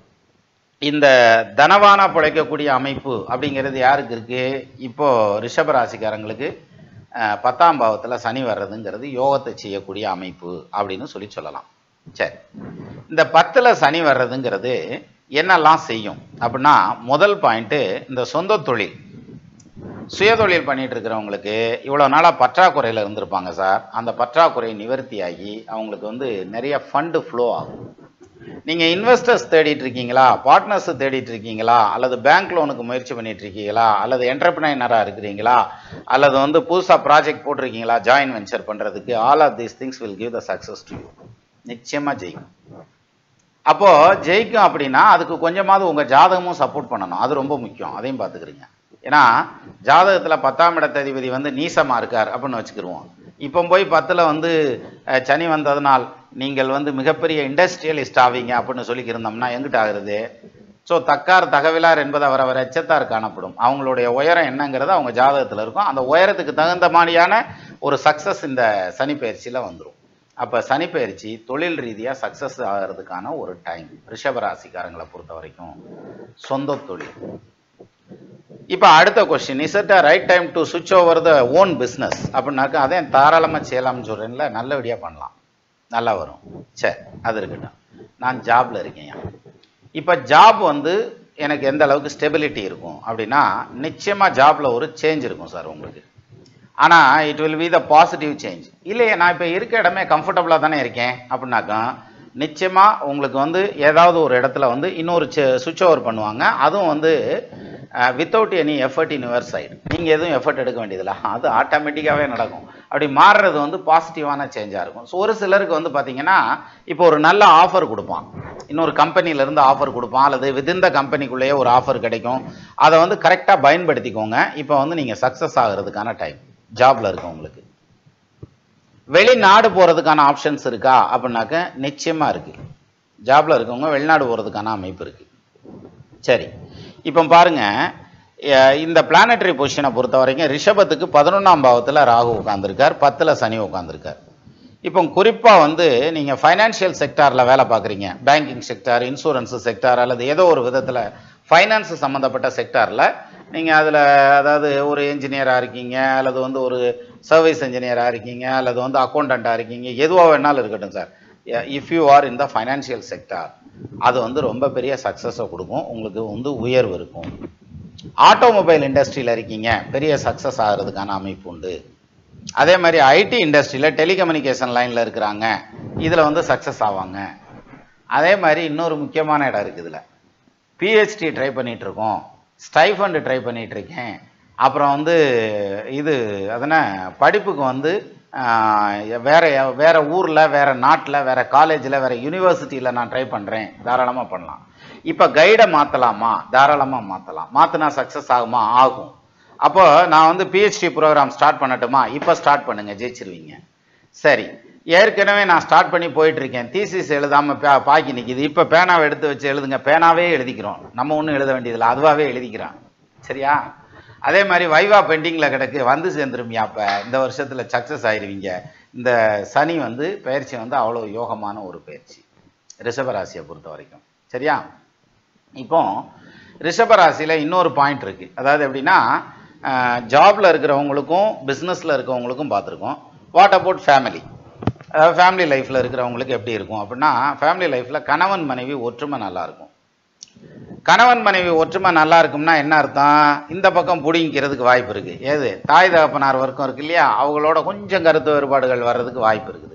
[SPEAKER 1] இந்த தனவானா பிழைக்கக்கூடிய அமைப்பு அப்படிங்கிறது யாருக்கு இருக்கு இப்போ ரிஷப ராசிக்காரங்களுக்கு அஹ், பத்தாம் பாவத்தில் சனி வர்றதுங்கிறது யோகத்தை செய்யக்கூடிய அமைப்பு அப்படின்னு சொல்லி சொல்லலாம் சரி இந்த பத்தில் சனி வர்றதுங்கிறது என்னெல்லாம் செய்யும் அப்படின்னா முதல் பாயிண்ட்டு இந்த சொந்த தொழில் சுயதொழில் பண்ணிட்டு இருக்கிறவங்களுக்கு இவ்வளோ நாளாக பற்றாக்குறையில் இருந்திருப்பாங்க சார் அந்த பற்றாக்குறை நிவர்த்தியாகி அவங்களுக்கு வந்து நிறைய ஃபண்டு ஃப்ளோ ஆகும் நீங்கள் இன்வெஸ்டர்ஸ் தேடிட்டு இருக்கீங்களா பார்ட்னர்ஸ் தேடிட்டு இருக்கீங்களா அல்லது பேங்க் லோனுக்கு முயற்சி பண்ணிட்டு இருக்கீங்களா அல்லது என்டர்பிரைனராக இருக்கிறீங்களா அல்லது வந்து புதுசாக ப்ராஜெக்ட் போட்டிருக்கீங்களா ஜாயின் வெஞ்சர் பண்ணுறதுக்கு all of these things will give the success to you நிச்சயமாக ஜெயிக்கும் அப்போ ஜெயிக்கும் அப்படின்னா அதுக்கு கொஞ்சமாவது உங்க ஜாதகமும் சப்போர்ட் பண்ணணும் அது ரொம்ப முக்கியம் அதையும் பார்த்துக்கிறீங்க ஏன்னா ஜாதகத்துல பத்தாம் இடத்ததிபதி வந்து நீசமா இருக்கார் அப்படின்னு வச்சுக்கிருவோம் இப்போ போய் பத்துல வந்து அஹ், சனி வந்ததனால் நீங்கள் வந்து மிகப்பெரிய இண்டஸ்ட்ரியலிஸ்ட் ஆவீங்க அப்படின்னு சொல்லிக்கிருந்தோம்னா எங்கிட்ட ஆகுறது ஸோ தக்கார் தகவலார் என்பது அவர் அவர் எச்சத்தார் காணப்படும் அவங்களுடைய உயரம் என்னங்கிறது அவங்க ஜாதகத்தில் இருக்கும் அந்த உயரத்துக்கு தகுந்த மாதிரியான ஒரு சக்ஸஸ் இந்த சனி பயிற்சியில் வந்துடும் அப்போ சனி பயிற்சி தொழில் ரீதியாக சக்ஸஸ் ஆகிறதுக்கான ஒரு டைம் ரிஷபராசிக்காரங்களை பொறுத்த வரைக்கும் சொந்த தொழில் இப்போ அடுத்த question is it right time to சுவிட்ச் ஓவர் த ஓன் பிஸ்னஸ் அப்படின்னாக்கா அதே தாராளமாக செய்யலாம்னு சொல்கிறேன்ல நல்லபடியாக பண்ணலாம் நல்லா வரும் சரி அது இருக்கட்டும் நான் ஜாப்ல இருக்கேன் இப்போ ஜாப் வந்து எனக்கு எந்த அளவுக்கு ஸ்டெபிலிட்டி இருக்கும் அப்படின்னா நிச்சயமாக ஜாப்ல ஒரு சேஞ்ச் இருக்கும் சார் உங்களுக்கு ஆனால் it will be the positive change இல்லையே நான் இப்போ இருக்க இடமே கம்ஃபர்டபுளாக தானே இருக்கேன் அப்படின்னாக்கா நிச்சயமாக உங்களுக்கு வந்து ஏதாவது ஒரு இடத்துல வந்து இன்னொரு சுவிட்ச் ஓவர் பண்ணுவாங்க அதுவும் வந்து without any effort in your side நீங்கள் எதுவும் எஃபர்ட் எடுக்க வேண்டியதில்லை அது ஆட்டோமேட்டிக்காகவே நடக்கும் அப்படி மாறுறது வந்து பாசிட்டிவான சேஞ்சாக இருக்கும் ஸோ ஒரு சிலருக்கு வந்து பார்த்தீங்கன்னா இப்போ ஒரு நல்ல ஆஃபர் கொடுப்பான் இன்னொரு கம்பெனிலேருந்து ஆஃபர் கொடுப்பான் அல்லது விதின் த கம்பெனிக்குள்ளேயே ஒரு ஆஃபர் கிடைக்கும் அதை வந்து கரெக்டாக பயன்படுத்திக்கோங்க இப்போ வந்து நீங்கள் சக்ஸஸ் ஆகிறதுக்கான டைம் ஜாப்ல இருக்கவங்களுக்கு வெளிநாடு போகிறதுக்கான ஆப்ஷன்ஸ் இருக்கா அப்படின்னாக்க நிச்சயமாக இருக்கு ஜாப்ல இருக்கவங்க வெளிநாடு போகிறதுக்கான அமைப்பு இருக்கு சரி இப்போ பாருங்க அஹ் இந்த பிளானட்டரி பொசிஷனை பொறுத்த வரைக்கும் ரிஷபத்துக்கு பதினொன்றாம் பாவத்தில் ராகு உட்காந்துருக்கார் பத்தில் சனி உட்காந்துருக்கார் இப்போ குறிப்பாக வந்து நீங்கள் ஃபைனான்ஷியல் செக்டாரில் வேலை பார்க்குறீங்க பேங்கிங் செக்டார் இன்சூரன்ஸ் செக்டார் அல்லது ஏதோ ஒரு விதத்தில் ஃபைனான்ஸ் சம்மந்தப்பட்ட செக்டாரில் நீங்கள் அதில் அதாவது ஒரு என்ஜினியராக இருக்கீங்க அல்லது வந்து ஒரு சர்வீஸ் இன்ஜினியராக இருக்கீங்க அல்லது வந்து அக்கௌண்டண்ட்டாக இருக்கீங்க எதுவாக வேணாலும் இருக்கட்டும் sir if you are in the financial sector அது வந்து ரொம்ப பெரிய சக்ஸஸை கொடுக்கும் உங்களுக்கு வந்து உயர்வு இருக்கும் ஆட்டோமொபைல் இண்டஸ்ட்ரியில் இருக்கீங்க பெரிய சக்ஸஸ் ஆகிறதுக்கான அமைப்பு உண்டு அதே மாதிரி ஐடி இண்டஸ்ட்ரியில் டெலிகம்யூனிகேஷன் லைனில் இருக்கிறாங்க இதில் வந்து சக்ஸஸ் ஆவாங்க அதே மாதிரி இன்னொரு முக்கியமான இடம் இருக்குது இதில் பிஹெச்டி ட்ரை பண்ணிட்டு இருக்கோம் ஸ்டைஃபண்ட் ட்ரை பண்ணிட்டு இருக்கேன் அப்புறம் வந்து இது அதன படிப்புக்கு வந்து ஆஹ், வேற வேற ஊரில் வேற நாட்டில் வேற காலேஜில் வேற யூனிவர்சிட்டியில் நான் ட்ரை பண்ணுறேன் தாராளமாக பண்ணலாம் இப்போ கைடை மாற்றலாமா தாராளமாக மாற்றலாம் மாற்றினா சக்ஸஸ் ஆகுமா ஆகும் அப்போ நான் வந்து பிஹெச்டி ப்ரோக்ராம் ஸ்டார்ட் பண்ணட்டுமா இப்போ ஸ்டார்ட் பண்ணுங்க ஜெயிச்சிருவீங்க சரி ஏற்கனவே நான் ஸ்டார்ட் பண்ணி போயிட்டு இருக்கேன் தீசிஸ் எழுதாம பா- பாக்கி நிக்குது இப்போ பேனாவை எடுத்து வச்சு எழுதுங்க பேனாவே எழுதிக்கிறோம் நம்ம ஒன்றும் எழுத வேண்டியதில்லை அதுவாகவே எழுதிக்கிறான் சரியா அதே மாதிரி வைவா பெண்டிங்கில் கிடக்கு வந்து சேர்ந்துருமியா அப்போ இந்த வருஷத்தில் சக்ஸஸ் ஆயிருவீங்க இந்த சனி வந்து பயிற்சி வந்து அவ்வளோ யோகமான ஒரு பயிற்சி ரிஷபராசியை பொறுத்த வரைக்கும் சரியா இப்போ ரிஷபராசியில் இன்னொரு பாயிண்ட் இருக்குது அதாவது எப்படின்னா ஜாப்ல இருக்கிறவங்களுக்கும் பிஸ்னஸில் இருக்கிறவங்களுக்கும் பார்த்துருக்கோம் வாட் அபவுட் ஃபேமிலி அதாவது ஃபேமிலி லைஃப்பில் இருக்கிறவங்களுக்கு எப்படி இருக்கும் அப்படின்னா ஃபேமிலி லைஃப்பில் கணவன் மனைவி ஒற்றுமை நல்லா இருக்கும் கணவன் மனைவி ஒற்றுமை நல்லா இருக்கும்னா என்ன அர்த்தம் இந்த பக்கம் புடிங்கிறதுக்கு வாய்ப்பு இருக்கு ஏது தாய் தகப்பனார் வரைக்கும் இருக்கு இல்லையா அவங்களோட கொஞ்சம் கருத்து வேறுபாடுகள் வர்றதுக்கு வாய்ப்பு இருக்குது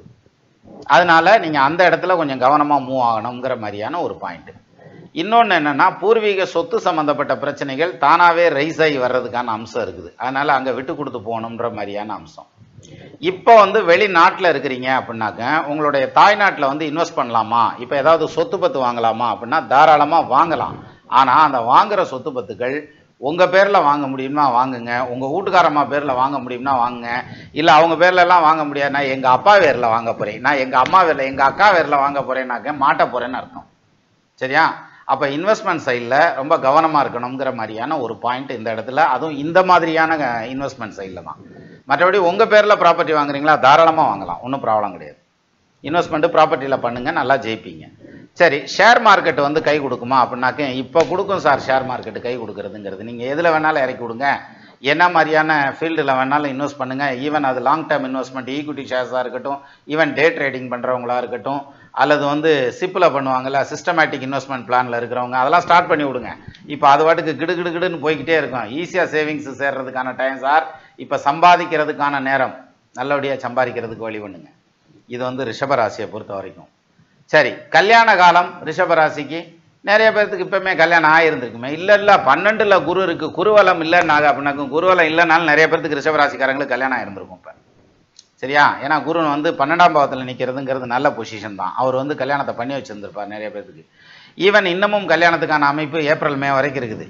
[SPEAKER 1] அதனால நீங்க அந்த இடத்துல கொஞ்சம் கவனமா மூவ் ஆகணுங்கிற மாதிரியான ஒரு பாயிண்ட் இன்னொன்று என்னன்னா பூர்வீக சொத்து சம்பந்தப்பட்ட பிரச்சனைகள் தானாவே ரைஸ் ஆகி வர்றதுக்கான அம்சம் இருக்குது அதனால அங்க விட்டு கொடுத்து போகணுன்ற மாதிரியான அம்சம் இப்போ வந்து வெளிநாட்டில் இருக்கிறீங்க அப்படின்னாக்க உங்களுடைய தாய்நாட்டில் வந்து இன்வெஸ்ட் பண்ணலாமா இப்போ ஏதாவது சொத்து பத்து வாங்கலாமா அப்படின்னா தாராளமாக வாங்கலாம் ஆனால் அந்த வாங்குற சொத்து பத்துக்கள் உங்கள் பேரில் வாங்க முடியுமா வாங்குங்க உங்கள் வீட்டுக்காரம்மா பேரில் வாங்க முடியும்னா வாங்குங்க இல்லை அவங்க பேர்ல எல்லாம் வாங்க முடியாது நான் எங்கள் அப்பா பேரில் வாங்க போகிறேன் நான் எங்கள் அம்மா பேரில் எங்கள் அக்கா பேரில் வாங்க போகிறேன்னாக்க மாட்ட போகிறேன்னு அர்த்தம் சரியா அப்போ இன்வெஸ்ட்மெண்ட் சைடில் ரொம்ப கவனமாக இருக்கணுங்கிற மாதிரியான ஒரு பாயிண்ட் இந்த இடத்துல அதுவும் இந்த மாதிரியான இன்வெஸ்ட்மெண்ட் சைடில் தான் மற்றபடி உங்கள் பேரில் ப்ராப்பர்ட்டி வாங்குறீங்களா தாராளமாக வாங்கலாம் ஒன்றும் ப்ராப்ளம் கிடையாது இன்வெஸ்ட்மெண்ட்டு ப்ராப்பர்ட்டியில் பண்ணுங்க நல்லா ஜெயிப்பீங்க சரி ஷேர் மார்க்கெட் வந்து கை கொடுக்குமா அப்படின்னாக்க இப்போ கொடுக்கும் சார் ஷேர் மார்க்கெட் கை கொடுக்கறதுங்கிறது நீங்கள் எதில் வேணாலும் இறக்கி விடுங்க என்ன மாதிரியான ஃபீல்டில் வேணாலும் இன்வெஸ்ட் பண்ணுங்க ஈவன் அது லாங் டேர்ம் இன்வெஸ்ட்மெண்ட் ஈக்விட்டி ஷேர்ஸாக இருக்கட்டும் ஈவன் டே ட்ரேடிங் பண்ணுறவங்களா இருக்கட்டும் அல்லது வந்து சிப்பில் பண்ணுவாங்கல்ல சிஸ்டமேட்டிக் இன்வெஸ்ட்மெண்ட் பிளானில் இருக்கிறவங்க அதெல்லாம் ஸ்டார்ட் பண்ணி விடுங்க இப்போ அது பாட்டுக்கு கிடு கிடு கிடுன்னு போய்கிட்டே இருக்கும் ஈஸியாக சேவிங்ஸ் சேர்றதுக்கான டைம் சார் இப்போ சம்பாதிக்கிறதுக்கான நேரம் நல்லபடியாக சம்பாதிக்கிறதுக்கு வழி பண்ணுங்க இது வந்து ரிஷபராசியை பொறுத்த வரைக்கும் சரி கல்யாண காலம் ரிஷபராசிக்கு நிறைய பேர்த்துக்கு இப்பவுமே கல்யாணம் ஆயிருந்திருக்குமே இல்லை இல்லை பன்னெண்டுல குரு இருக்கு குருவலம் இல்லைன்னாங்க அப்படின்னாக்கும் குருவலம் இல்லைனாலும் நிறைய பேர்த்துக்கு ரிஷபராசிக்காரங்களுக்கு கல்யாணம் ஆயிருந்திருக்கும் இப்போ சரியா ஏன்னா குரு வந்து பன்னெண்டாம் பாவத்தில் நிற்கிறதுங்கிறது நல்ல பொசிஷன் தான் அவர் வந்து கல்யாணத்தை பண்ணி வச்சிருந்திருப்பார் நிறைய பேர்த்துக்கு ஈவன் இன்னமும் கல்யாணத்துக்கான அமைப்பு ஏப்ரல் மே வரைக்கும் இருக்குது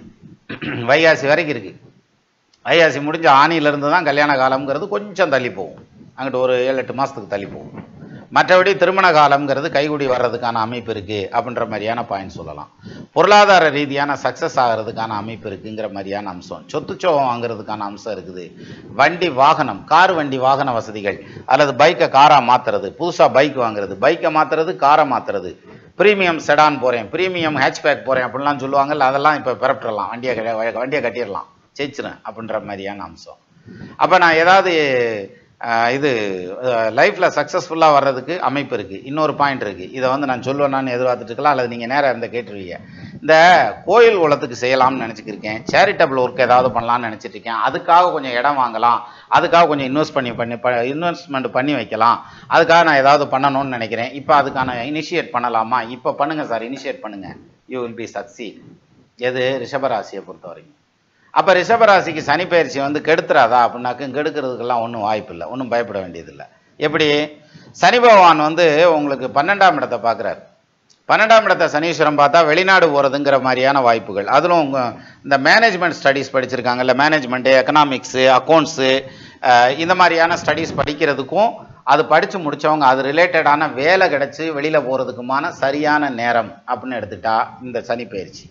[SPEAKER 1] வைகாசி வரைக்கும் இருக்கு வைகாசி முடிஞ்ச ஆணியிலிருந்து தான் கல்யாண காலம்ங்கிறது கொஞ்சம் தள்ளி போகும் அங்கிட்டு ஒரு ஏழு எட்டு மாதத்துக்கு தள்ளி போகும் மற்றபடி திருமண காலம்ங்கிறது கைகூடி வர்றதுக்கான அமைப்பு இருக்கு அப்படின்ற மாதிரியான பாயிண்ட் சொல்லலாம் பொருளாதார ரீதியான சக்ஸஸ் ஆகிறதுக்கான அமைப்பு இருக்குங்கிற மாதிரியான அம்சம் சொத்துச்சோகம் வாங்குறதுக்கான அம்சம் இருக்குது வண்டி வாகனம் கார் வண்டி வாகன வசதிகள் அல்லது பைக்கை காராக மாத்துறது புதுசாக பைக் வாங்குறது பைக்கை மாத்துறது காரை மாத்துறது பிரீமியம் செடான் போகிறேன் பிரீமியம் ஹேட்ச்பேக் போகிறேன் அப்படிலாம் சொல்லுவாங்கல்ல அதெல்லாம் இப்போ பிறப்பிடலாம் வண்டியை கட்ட- வண்டியை கட்டிடலாம் ஜெயிச்சிரும் அப்படின்ற மாதிரியான அம்சம் அப்போ நான் ஏதாவது அஹ், இது லைஃப்பில் சக்ஸஸ்ஃபுல்லாக வர்றதுக்கு அமைப்பு இருக்குது இன்னொரு பாயிண்ட் இருக்குது இதை வந்து நான் சொல்லுவேனான்னு எதிர்பார்த்துட்டு இருக்கலாம் அல்லது நீங்கள் நேராக இருந்த கேட்டுருவீங்க இந்த கோயில் குளத்துக்கு செய்யலாம்னு நினச்சிக்கிருக்கேன் சேரிட்டபிள் ஒர்க் ஏதாவது பண்ணலாம்னு நினச்சிட்டு இருக்கேன் அதுக்காக கொஞ்சம் இடம் வாங்கலாம் அதுக்காக கொஞ்சம் இன்வெஸ்ட் பண்ணி பண்ணி இன்வெஸ்ட்மெண்ட் பண்ணி வைக்கலாம் அதுக்காக நான் ஏதாவது பண்ணணும்னு நினைக்கிறேன் இப்போ அதுக்கான இனிஷியேட் பண்ணலாமா இப்போ பண்ணுங்க சார் இனிஷியேட் பண்ணுங்க யூ வில் பி சக்சீட் எது ரிஷபராசியை பொறுத்த வரைக்கும் அப்போ ரிஷபராசிக்கு சனி பயிற்சி வந்து கெடுத்துறாதா அப்படின்னாக்க கெடுக்கிறதுக்கெல்லாம் ஒன்றும் வாய்ப்பு இல்லை ஒன்றும் பயப்பட வேண்டியதில்லை எப்படி சனி பகவான் வந்து உங்களுக்கு பன்னெண்டாம் இடத்தை பார்க்குறாரு பன்னெண்டாம் இடத்தை சனீஸ்வரன் பார்த்தா வெளிநாடு போகிறதுங்கிற மாதிரியான வாய்ப்புகள் அதிலும் உங்க இந்த மேனேஜ்மெண்ட் ஸ்டடீஸ் படிச்சிருக்காங்கல்ல மேனேஜ்மெண்ட்டு எக்கனாமிக்ஸு அக்கௌண்ட்ஸு இந்த மாதிரியான ஸ்டடீஸ் படிக்கிறதுக்கும் அது படித்து முடிச்சவங்க அது ரிலேட்டடான வேலை கிடச்சி வெளியில் போகிறதுக்குமான சரியான நேரம் அப்படின்னு எடுத்துட்டா இந்த சனி பயிற்சி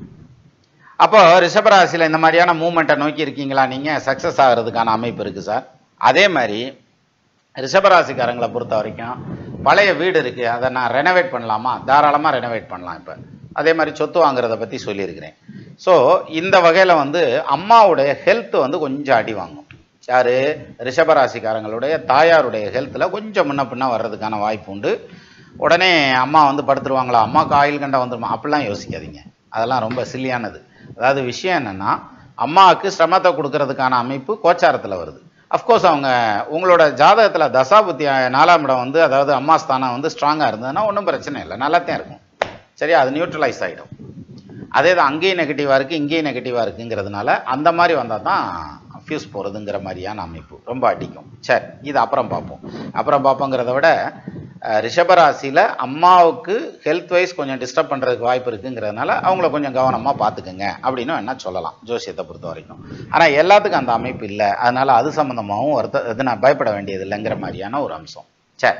[SPEAKER 1] அப்போ ரிஷபராசியில் இந்த மாதிரியான மூமெண்ட்டை நோக்கி இருக்கீங்களா நீங்கள் சக்ஸஸ் ஆகிறதுக்கான அமைப்பு இருக்குது சார் அதே மாதிரி ரிஷபராசிக்காரங்களை பொறுத்த வரைக்கும் பழைய வீடு இருக்குது அதை நான் ரெனோவேட் பண்ணலாமா தாராளமாக ரெனோவேட் பண்ணலாம் இப்போ அதே மாதிரி சொத்து வாங்குறத பற்றி சொல்லியிருக்கிறேன் ஸோ இந்த வகையில் வந்து அம்மாவுடைய ஹெல்த் வந்து கொஞ்சம் அடி வாங்கும் யார் ரிஷபராசிக்காரங்களுடைய தாயாருடைய ஹெல்த்தில் கொஞ்சம் முன்ன பின்ன வர்றதுக்கான வாய்ப்பு உண்டு உடனே அம்மா வந்து படுத்துருவாங்களா அம்மாவுக்கு ஆயில் கண்டா வந்துருமா அப்படிலாம் யோசிக்காதீங்க அதெல்லாம் ரொம்ப சில்லியானது அதாவது விஷயம் என்னென்னா அம்மாவுக்கு சிரமத்தை கொடுக்கறதுக்கான அமைப்பு கோச்சாரத்தில் வருது அஃப்கோர்ஸ் அவங்க உங்களோட ஜாதகத்தில் தசாபுத்தி நாலாம் இடம் வந்து அதாவது அம்மா ஸ்தானம் வந்து ஸ்ட்ராங்காக இருந்ததுன்னா ஒன்றும் பிரச்சனை இல்லை நல்லாத்தான் இருக்கும் சரியா அது நியூட்ரலைஸ் ஆகிடும் அதே தான் அங்கேயும் நெகட்டிவாக இருக்குது இங்கேயும் நெகட்டிவாக இருக்குங்கிறதுனால அந்த மாதிரி வந்தால் தான் ஃபியூஸ் போகிறதுங்கிற மாதிரியான அமைப்பு ரொம்ப அடிக்கும் சரி இது அப்புறம் பார்ப்போம் அப்புறம் பார்ப்போங்கிறத விட அஹ், ரிஷபராசியில் அம்மாவுக்கு ஹெல்த் வைஸ் கொஞ்சம் டிஸ்டர்ப் பண்ணுறதுக்கு வாய்ப்பு இருக்குங்கிறதுனால அவங்கள கொஞ்சம் கவனமாக பார்த்துக்குங்க அப்படின்னு என்ன சொல்லலாம் ஜோசியத்தை பொறுத்த வரைக்கும் ஆனால் எல்லாத்துக்கும் அந்த அமைப்பு இல்லை அதனால் அது சம்மந்தமாகவும் ஒருத்த இது நான் பயப்பட வேண்டியது இல்லைங்கிற மாதிரியான ஒரு அம்சம் சரி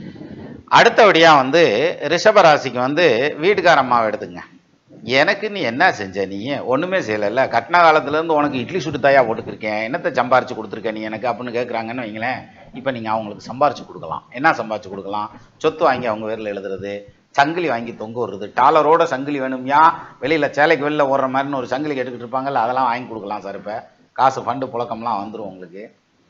[SPEAKER 1] அடுத்தபடியாக வந்து ரிஷபராசிக்கு வந்து வீட்டுக்கார அம்மாவை எடுத்துங்க எனக்கு நீ என்ன செஞ்ச நீ ஒன்றுமே செய்யலைல்ல கட்டின காலத்துலேருந்து உனக்கு இட்லி சுட்டு தாயா போட்டுக்கிருக்கேன் என்னத்தை சம்பாரிச்சு கொடுத்துருக்க நீ எனக்கு அப்படின்னு கேட்குறாங்கன்னு வைங்களேன் இப்போ நீங்கள் அவங்களுக்கு சம்பாரிச்சு கொடுக்கலாம் என்ன சம்பாரிச்சு கொடுக்கலாம் சொத்து வாங்கி அவங்க பேரில் எழுதுறது சங்கிலி வாங்கி தொங்க விடுறது டாலரோட சங்கிலி வேணும்யா வெளியில் சேலைக்கு வெளில ஓடுற மாதிரின்னு ஒரு சங்கிலி கேட்டுக்கிட்டு இருப்பாங்கல்ல அதெல்லாம் வாங்கி கொடுக்கலாம் சார் இப்போ காசு ஃபண்டு புழக்கம்லாம் வந்துடும் உங்களுக்கு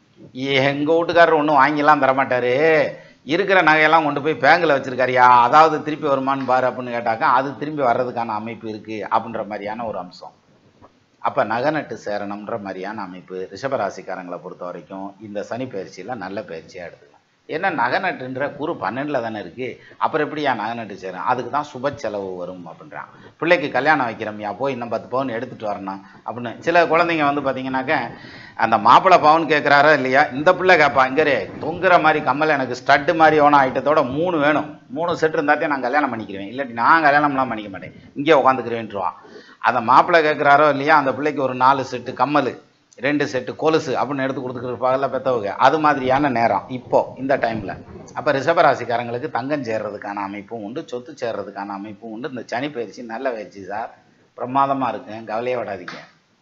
[SPEAKER 1] எங்கள் வீட்டுக்காரர் ஒன்றும் வாங்கிலாம் தரமாட்டாரு இருக்கிற நகையெல்லாம் கொண்டு போய் பேங்கில் வச்சிருக்காருயா அதாவது திருப்பி வருமான்னு பாரு அப்படின்னு கேட்டாக்கா அது திரும்பி வர்றதுக்கான அமைப்பு இருக்குது அப்படின்ற மாதிரியான ஒரு அம்சம் அப்போ நகநட்டு சேரணுன்ற மாதிரியான அமைப்பு ரிஷபராசிக்காரங்களை பொறுத்த வரைக்கும் இந்த சனி பயிற்சியில் நல்ல பயிற்சியாக எடுத்துக்கலாம் ஏன்னா நகநட்டுன்ற குறு பன்னெண்டில் தானே இருக்குது அப்புறம் எப்படியா நகநட்டு சேரும் அதுக்கு தான் சுப செலவு வரும் அப்படின்றான் பிள்ளைக்கு கல்யாணம் வைக்கிறோம்யா போய் இன்னும் பத்து பவுன் எடுத்துகிட்டு வரணும் அப்படின்னு சில குழந்தைங்க வந்து பார்த்தீங்கன்னாக்க அந்த மாப்பிள்ளை பவுன் கேட்குறாரா இல்லையா இந்த பிள்ளை கேட்பா இங்கே தொங்குற மாதிரி கம்மல் எனக்கு ஸ்டட்டு மாதிரி ஓன ஐட்டத்தோட மூணு வேணும் மூணு செட் இருந்தாத்தே நான் கல்யாணம் பண்ணிக்கிறேன் இல்லாட்டி நான் கல்யாணம்லாம் பண்ணிக்க மாட்டேன் இங்கே உட்காந்துக்கிறேன்ட்டுருவான் அந்த மாப்பிள்ளை கேட்குறாரோ இல்லையா அந்த பிள்ளைக்கு ஒரு நாலு செட்டு கம்மல் ரெண்டு செட்டு கொலுசு அப்படின்னு எடுத்து கொடுத்துருப்பாங்கல்ல பெற்றவங்க அது மாதிரியான நேரம் இப்போ இந்த டைமில் அப்போ ரிஷபராசிக்காரங்களுக்கு தங்கம் சேர்றதுக்கான அமைப்பும் உண்டு சொத்து சேர்றதுக்கான அமைப்பும் உண்டு இந்த சனி பயிற்சி நல்ல பயிற்சி சார் பிரமாதமாக இருக்குங்க கவலையே விடாதீங்க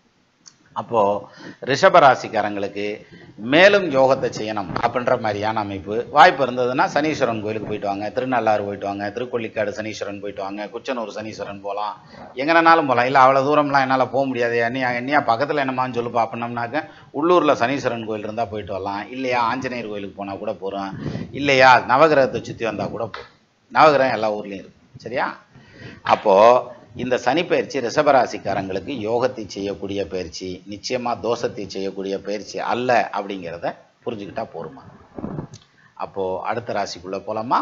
[SPEAKER 1] அப்போது ரிஷபராசிக்காரங்களுக்கு மேலும் யோகத்தை செய்யணும் அப்படின்ற மாதிரியான அமைப்பு வாய்ப்பு இருந்ததுன்னா சனீஸ்வரன் கோயிலுக்கு போயிட்டு வாங்க திருநள்ளாறு போயிட்டு வாங்க திருக்கொள்ளிக்காடு சனீஸ்வரன் போயிட்டு வாங்க குச்சனூர் சனீஸ்வரன் போகலாம் எங்கனாலும் போகலாம் இல்லை அவ்வளோ தூரம்லாம் என்னால் போக முடியாது என்னையா என்னையா பக்கத்தில் என்னமான்னு சொல்லுப்பா அப்படின்னம்னாக்க உள்ளூரில் சனீஸ்வரன் கோயில் இருந்தால் போயிட்டு வரலாம் இல்லையா ஆஞ்சநேயர் கோயிலுக்கு போனால் கூட போகிறோம் இல்லையா நவகிரகத்தை சுற்றி வந்தால் கூட போகிறோம் நவகிரகம் எல்லா ஊர்லேயும் இருக்கு சரியா அப்போது இந்த சனி பயிற்சி ரிஷபராசிக்காரங்களுக்கு யோகத்தை செய்யக்கூடிய பயிற்சி நிச்சயமா தோஷத்தை செய்யக்கூடிய பயிற்சி அல்ல அப்படிங்கிறத புரிஞ்சுக்கிட்டா போருமா அப்போ அடுத்த ராசிக்குள்ள போலாமா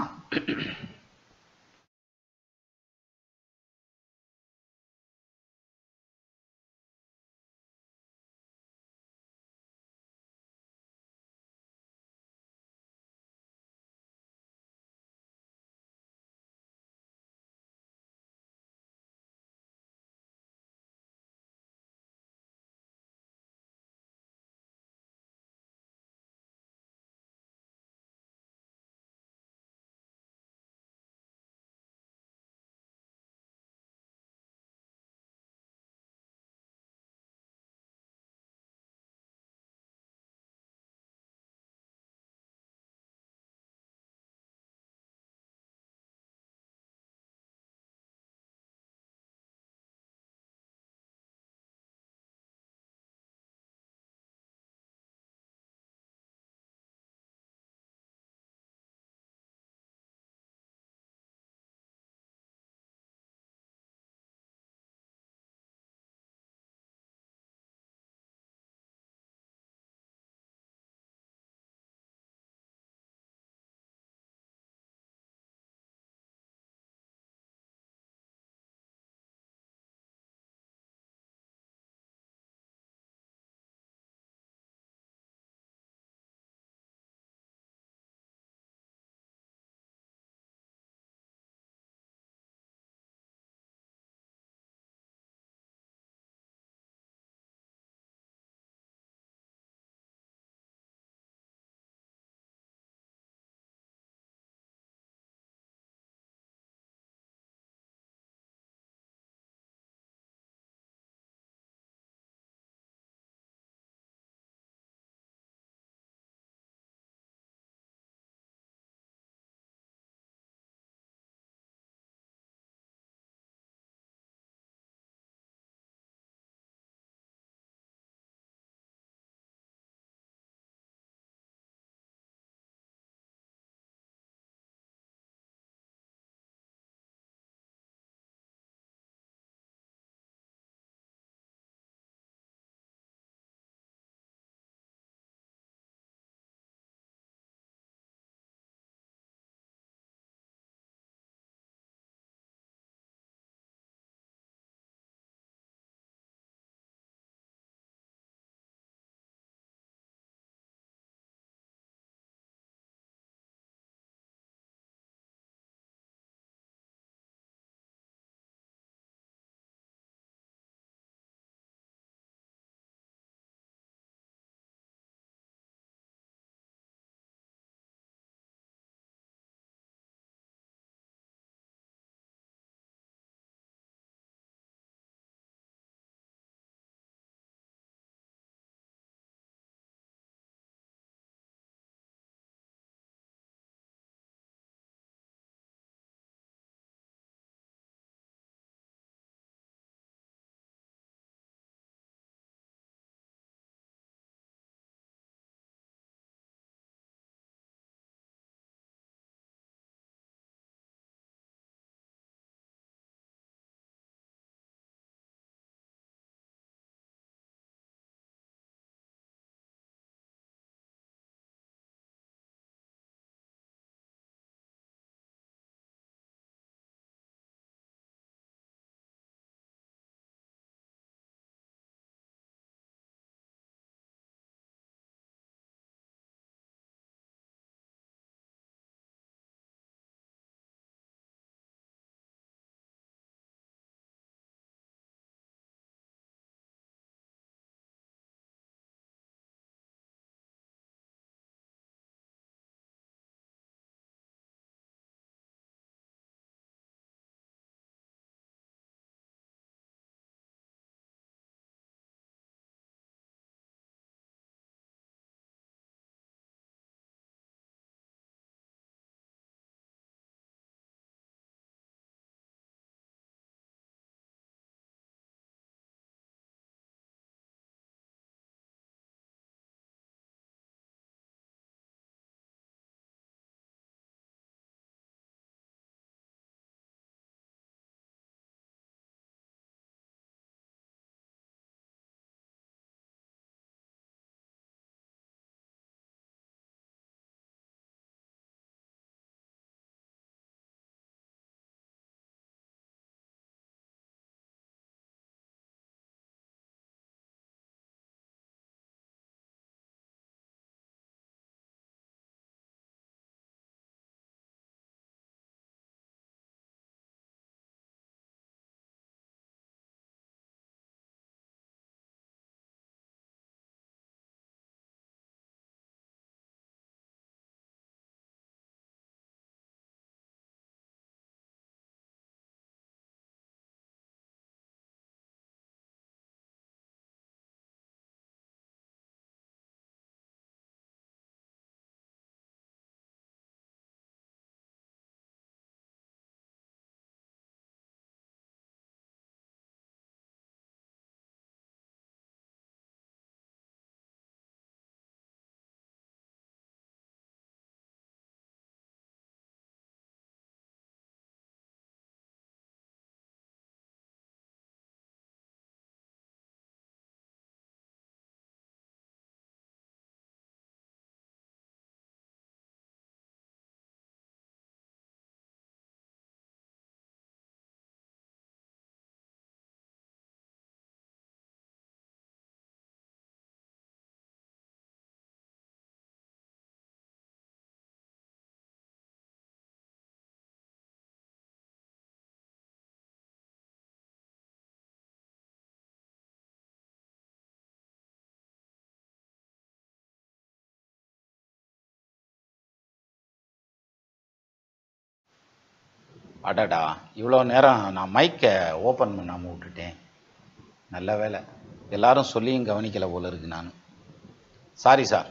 [SPEAKER 1] அடடா இவ்வளோ நேரம் நான் மைக்கை ஓப்பன் பண்ணாமல் விட்டுட்டேன் நல்ல வேலை எல்லாரும் சொல்லியும் கவனிக்கல போல இருக்கு நான் சாரி சார்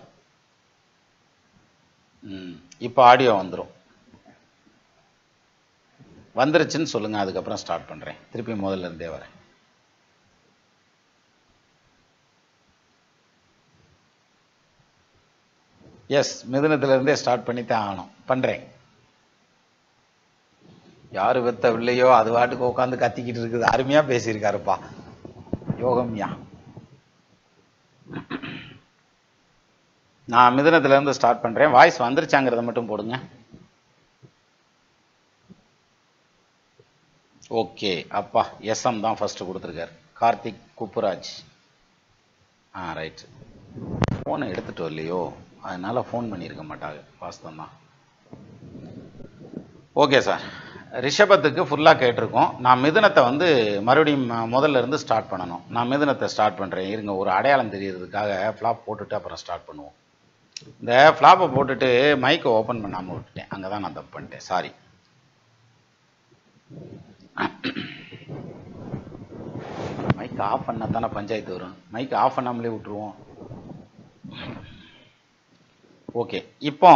[SPEAKER 1] ம் இப்போ ஆடியோ வந்துடும் வந்துருச்சுன்னு சொல்லுங்கள் அதுக்கப்புறம் ஸ்டார்ட் பண்ணுறேன் திருப்பி முதல்ல இருந்தே வரேன் எஸ் மிதுனத்திலிருந்தே ஸ்டார்ட் பண்ணித்தான் ஆகணும் பண்ணுறேன் யாரு வெத்தவில்லையோ அது வாட்டுக்கு உட்காந்து கத்திக்கிட்டு இருக்குது அருமையா பேசியிருக்காருப்பா யோகம்யா நான் மிதுனத்துல இருந்து ஸ்டார்ட் பண்றேன் வாய்ஸ் வந்துருச்சாங்கிறத மட்டும் போடுங்க ஓகே அப்பா எஸ்எம் தான் ஃபர்ஸ்ட் கொடுத்துருக்காரு கார்த்திக் குப்புராஜ் ஆ ரைட் ஃபோனை எடுத்துட்டு வரலையோ அதனால ஃபோன் பண்ணியிருக்க மாட்டாங்க வாஸ்தவம் தான் ஓகே சார் ரிஷபத்துக்கு ஃபுல்லாக கேட்டிருக்கோம் நான் மிதுனத்தை வந்து மறுபடியும் ம- முதல்ல இருந்து ஸ்டார்ட் பண்ணணும் நான் மிதுனத்தை ஸ்டார்ட் பண்ணுறேன் இருங்க ஒரு அடையாளம் தெரியறதுக்காக ஃப்ளாப் போட்டுட்டு அப்புறம் ஸ்டார்ட் பண்ணுவோம் இந்த ஃப்ளாப்பை போட்டுட்டு மைக்கை ஓப்பன் பண்ணாமல் விட்டுட்டேன் அங்கே தான் நான் தப்பு பண்ணிட்டேன் சாரி மைக் ஆஃப் பண்ணால் தானே பஞ்சாயத்து வரும் மைக் ஆஃப் பண்ணாமலே விட்டுருவோம் ஓகே இப்போ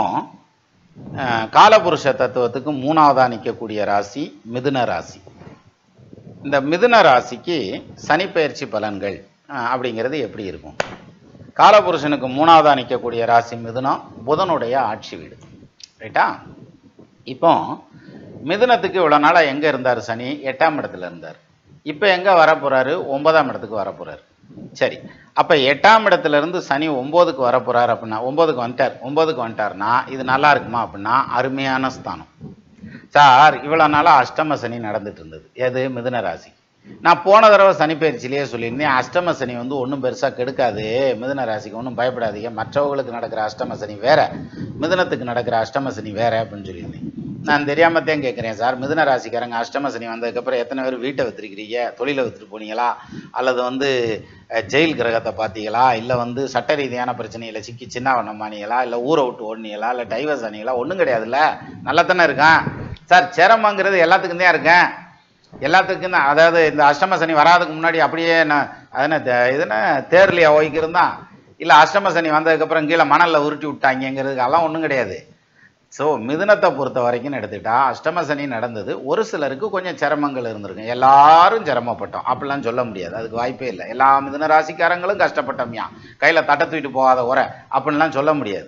[SPEAKER 1] அஹ், காலபுருஷ தத்துவத்துக்கு மூணாவதா நிற்கக்கூடிய ராசி மிதுன ராசி இந்த மிதுன ராசிக்கு சனிப்பெயர்ச்சி பலன்கள் அஹ், அப்படிங்கிறது எப்படி இருக்கும் காலபுருஷனுக்கு மூணாவதா நிற்கக்கூடிய ராசி மிதுனம் புதனுடைய ஆட்சி வீடு ரைட்டா இப்போ மிதுனத்துக்கு இவ்வளோ நாளாக எங்கே இருந்தார் சனி எட்டாம் இடத்துல இருந்தார் இப்போ எங்கே வரப்போறாரு ஒன்பதாம் இடத்துக்கு வரப்போறாரு சரி அப்போ எட்டாம் இடத்துல இருந்து சனி ஒம்போதுக்கு வரப்போறாரு அப்படின்னா ஒம்போதுக்கு வந்துட்டார் ஒம்போதுக்கு வந்துட்டார்னா இது நல்லா இருக்குமா அப்படின்னா அருமையான ஸ்தானம் சார் இவ்வளோ நாளாக அஷ்டம சனி நடந்துட்டு இருந்தது எது மிதுன ராசி நான் போன தடவை சனி பயிற்சியிலேயே சொல்லியிருந்தேன் அஷ்டம சனி வந்து ஒன்றும் பெருசாக கெடுக்காது மிதுன ராசிக்கு ஒன்றும் பயப்படாதீங்க மற்றவங்களுக்கு நடக்கிற அஷ்டம சனி வேற மிதுனத்துக்கு நடக்கிற அஷ்டம சனி வேற அப்படின்னு சொல்லியிருந்தேன் நான் தெரியாமத்தான் கேட்குறேன் சார் மிதுன ராசிக்காரங்க அஷ்டம சனி வந்ததுக்கப்புறம் எத்தனை பேர் வீட்டை வித்துருக்கிறீங்க தொழிலை வித்துட்டு போனீங்களா அல்லது வந்து அஹ், ஜெயில் கிரகத்தை பார்த்தீங்களா இல்லை வந்து சட்ட ரீதியான பிரச்சனையில் சிக்கி சின்ன வண்ணமானீங்களா இல்லை ஊரை விட்டு ஓடுனீங்களா இல்லை டைவர்ஸ் ஆனீங்களா ஒன்றும் கிடையாதுல்ல நல்லா தானே இருக்கான் சார் சிரமங்கிறது எல்லாத்துக்கும் தான் இருக்கேன் எல்லாத்துக்கும் தான் அதாவது இந்த அஷ்டம சனி வராதுக்கு முன்னாடி அப்படியே நான் அதன இது என்ன தேர்லியா ஓய்க்கிருந்தான் இல்லை அஷ்டம சனி வந்ததுக்கப்புறம் கீழே மணலில் உருட்டி விட்டாங்கிறதுக்கு அதெல்லாம் ஒன்றும் கிடையாது ஸோ மிதுனத்தை பொறுத்த வரைக்கும் எடுத்துக்கிட்டா அஷ்டம சனி நடந்தது ஒரு சிலருக்கு கொஞ்சம் சிரமங்கள் இருந்திருக்கும் எல்லாரும் சிரமப்பட்டோம் அப்படிலாம் சொல்ல முடியாது அதுக்கு வாய்ப்பே இல்லை எல்லா மிதுன ராசிக்காரங்களும் கஷ்டப்பட்டோம்யா கையில் தட்டை தூக்கிட்டு போகாத உரை அப்படின்லாம் சொல்ல முடியாது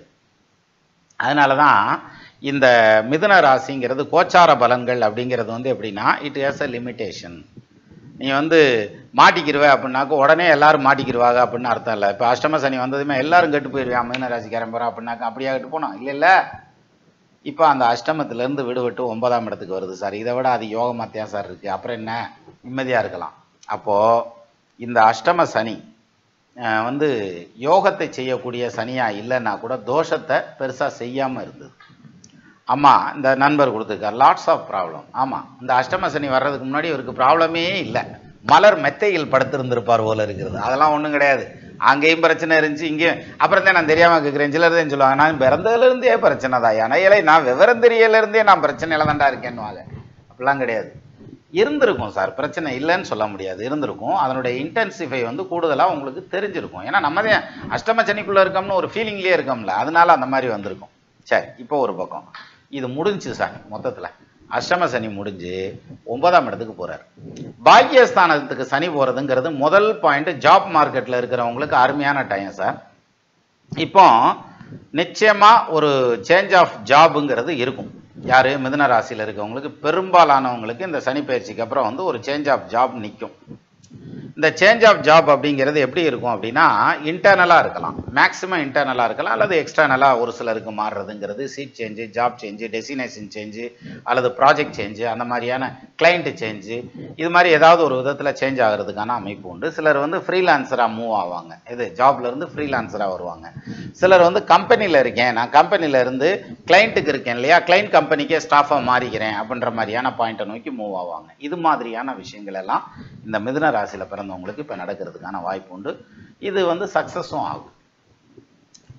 [SPEAKER 1] அதனால தான் இந்த மிதுன ராசிங்கிறது கோச்சார பலன்கள் அப்படிங்கிறது வந்து எப்படின்னா இட் ஹேஸ் அ லிமிட்டேஷன் நீ வந்து மாட்டிக்கிருவ அப்படின்னாக்க உடனே எல்லாரும் மாட்டிக்கிருவாங்க அப்படின்னு அர்த்தம் இல்லை இப்போ அஷ்டம சனி வந்ததுமே எல்லாரும் கெட்டு போயிருவான் மிதுன ராசிக்காரன் போகிறான் அப்படின்னாக்க அப்படியா கெட்டு போனோம் இல்லை இல்லை இப்போ அந்த அஷ்டமத்திலேருந்து விடுபட்டு ஒன்பதாம் இடத்துக்கு வருது சார் இதை விட அது யோகமாத்தியா சார் இருக்குது அப்புறம் என்ன நிம்மதியாக இருக்கலாம் அப்போது இந்த அஷ்டம சனி அஹ், வந்து யோகத்தை செய்யக்கூடிய சனியா இல்லைன்னா கூட தோஷத்தை பெருசாக செய்யாமல் இருந்தது ஆமாம் இந்த நண்பர் கொடுத்துருக்கார் லாட்ஸ் ஆஃப் ப்ராப்ளம் ஆமாம் இந்த அஷ்டம சனி வர்றதுக்கு முன்னாடி இவருக்கு ப்ராப்ளமே இல்லை மலர் மெத்தையில் படுத்திருந்திருப்பார் போல இருக்கிறது அதெல்லாம் ஒன்றும் கிடையாது அங்கேயும் பிரச்சனை இருந்துச்சு இங்கேயும் அப்புறம் தான் நான் தெரியாமல் கேட்குறேன் சிலர் தான் சொல்லுவாங்க நான் பிறந்ததுலேருந்தே பிரச்சனை தான் ஏன்னா நான் விவரம் தெரியலேருந்தே நான் பிரச்சனையில தான்டா இருக்கேன்னுவாங்க அப்படிலாம் கிடையாது இருந்திருக்கும் சார் பிரச்சனை இல்லைன்னு சொல்ல முடியாது இருந்திருக்கும் அதனுடைய இன்டென்சிஃபை வந்து கூடுதலாக உங்களுக்கு தெரிஞ்சிருக்கும் ஏன்னா நம்ம தான் அஷ்டம சனிக்குள்ளே இருக்கோம்னு ஒரு ஃபீலிங்லேயே இருக்கோம்ல அதனால அந்த மாதிரி வந்திருக்கும் சரி இப்போ ஒரு பக்கம் இது முடிஞ்சு சார் மொத்தத்தில் அஷ்டம சனி முடிஞ்சு ஒன்பதாம் இடத்துக்கு போறார் பாக்கியஸ்தானத்துக்கு சனி போறதுங்கிறது முதல் பாயிண்ட் ஜாப் மார்க்கெட்ல இருக்கிறவங்களுக்கு அருமையான டைம் சார் இப்போ நிச்சயமா ஒரு சேஞ்ச் ஆஃப் ஜாபுங்கிறது இருக்கும் யாரு மிதுன ராசியில் இருக்கவங்களுக்கு பெரும்பாலானவங்களுக்கு இந்த சனி பயிற்சிக்கு அப்புறம் வந்து ஒரு சேஞ்ச் ஆஃப் ஜாப் நிற்கும் இந்த சேஞ்ச் ஆஃப் ஜாப் அப்படிங்கிறது எப்படி இருக்கும் அப்படின்னா இன்டர்னலாக இருக்கலாம் மேக்ஸிமம் இன்டர்னலாக இருக்கலாம் அல்லது எக்ஸ்டர்னலாக ஒரு சிலருக்கு மாறுறதுங்கிறது seat change job change destination change அல்லது ப்ராஜெக்ட் சேஞ்சு அந்த மாதிரியான கிளைண்ட் சேஞ்சு இது மாதிரி ஏதாவது ஒரு விதத்தில் சேஞ்ச் ஆகிறதுக்கான அமைப்பு உண்டு சிலர் வந்து ஃப்ரீலான்சராக மூவ் ஆவாங்க இது ஜாப்ல இருந்து ஃப்ரீலான்சராக வருவாங்க சிலர் வந்து கம்பெனியில் இருக்கேன் நான் கம்பெனியில் இருந்து கிளைண்ட்டுக்கு இருக்கேன் இல்லையா கிளைண்ட் கம்பெனிக்கே ஸ்டாஃபாக மாறிக்கிறேன் அப்படின்ற மாதிரியான பாயிண்ட்டை நோக்கி மூவ் ஆவாங்க இது மாதிரியான விஷயங்கள் எல்லாம் இந்த மிதுன ராசியில் பிறந்தவங்களுக்கு இப்போ நடக்கிறதுக்கான வாய்ப்பு உண்டு இது வந்து சக்ஸஸும் ஆகும்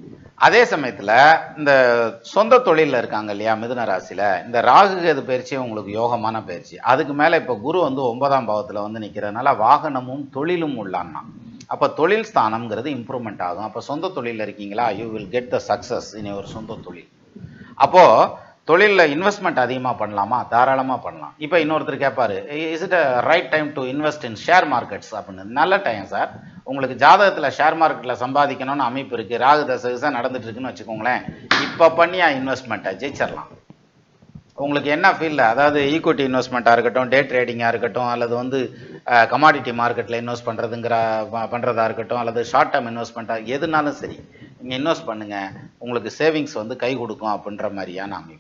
[SPEAKER 1] அதே சமயத்துல இந்த சொந்த தொழில்ல இருக்காங்க இல்லையா மிதுன ராசியில இந்த ராகு கேது பயிற்சி உங்களுக்கு யோகமான பயிற்சி அதுக்கு மேல இப்ப குரு வந்து ஒன்பதாம் பாவத்துல வந்து நிக்கிறதுனால வாகனமும் தொழிலும் உள்ளான்னா அப்ப தொழில் ஸ்தானம்ங்கிறது இம்ப்ரூவ்மெண்ட் ஆகும் அப்ப சொந்த தொழில்ல இருக்கீங்களா you will get the success இனி ஒரு சொந்த தொழில் அப்போ தொழிலில் இன்வெஸ்ட்மெண்ட் அதிகமாக பண்ணலாமா தாராளமாக பண்ணலாம் இப்போ இன்னொருத்தர் கேட்பாரு is it right time to invest in share markets அப்படின்னு நல்ல டைம் சார் உங்களுக்கு ஜாதகத்தில் ஷேர் மார்க்கெட்டில் சம்பாதிக்கணும்னு அமைப்பு இருக்குது ராகு தசை நடந்துட்டு இருக்குன்னு வச்சுக்கோங்களேன் இப்போ பண்ணியா இன்வெஸ்ட்மெண்ட்டை ஜெயிச்சிடலாம் உங்களுக்கு என்ன ஃபீல்டில் அதாவது ஈக்விட்டி இன்வெஸ்ட்மெண்ட்டாக இருக்கட்டும் டே ட்ரேடிங்காக இருக்கட்டும் அல்லது வந்து கமாடிட்டி மார்க்கெட்டில் இன்வெஸ்ட் பண்ணுறதுங்கிற பண்ணுறதா இருக்கட்டும் அல்லது ஷார்ட் டேர்ம் இன்வெஸ்ட்மெண்ட்டாக எதுனாலும் சரி நீங்கள் இன்வெஸ்ட் பண்ணுங்கள் உங்களுக்கு சேவிங்ஸ் வந்து கை கொடுக்கும் அப்படின்ற மாதிரியான அமைப்பு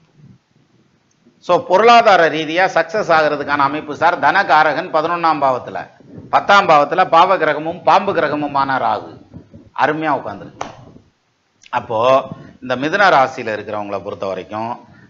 [SPEAKER 1] ஸோ பொருளாதார ரீதியாக சக்ஸஸ் ஆகிறதுக்கான அமைப்பு சார் தனகாரகன் பதினொன்றாம் பாவத்தில் பத்தாம் பாவத்தில் பாவ கிரகமும் பாம்பு கிரகமுமான ராகு அருமையாக உட்காந்துருக்கு அப்போது இந்த மிதுன ராசியில் இருக்கிறவங்கள பொறுத்த வரைக்கும்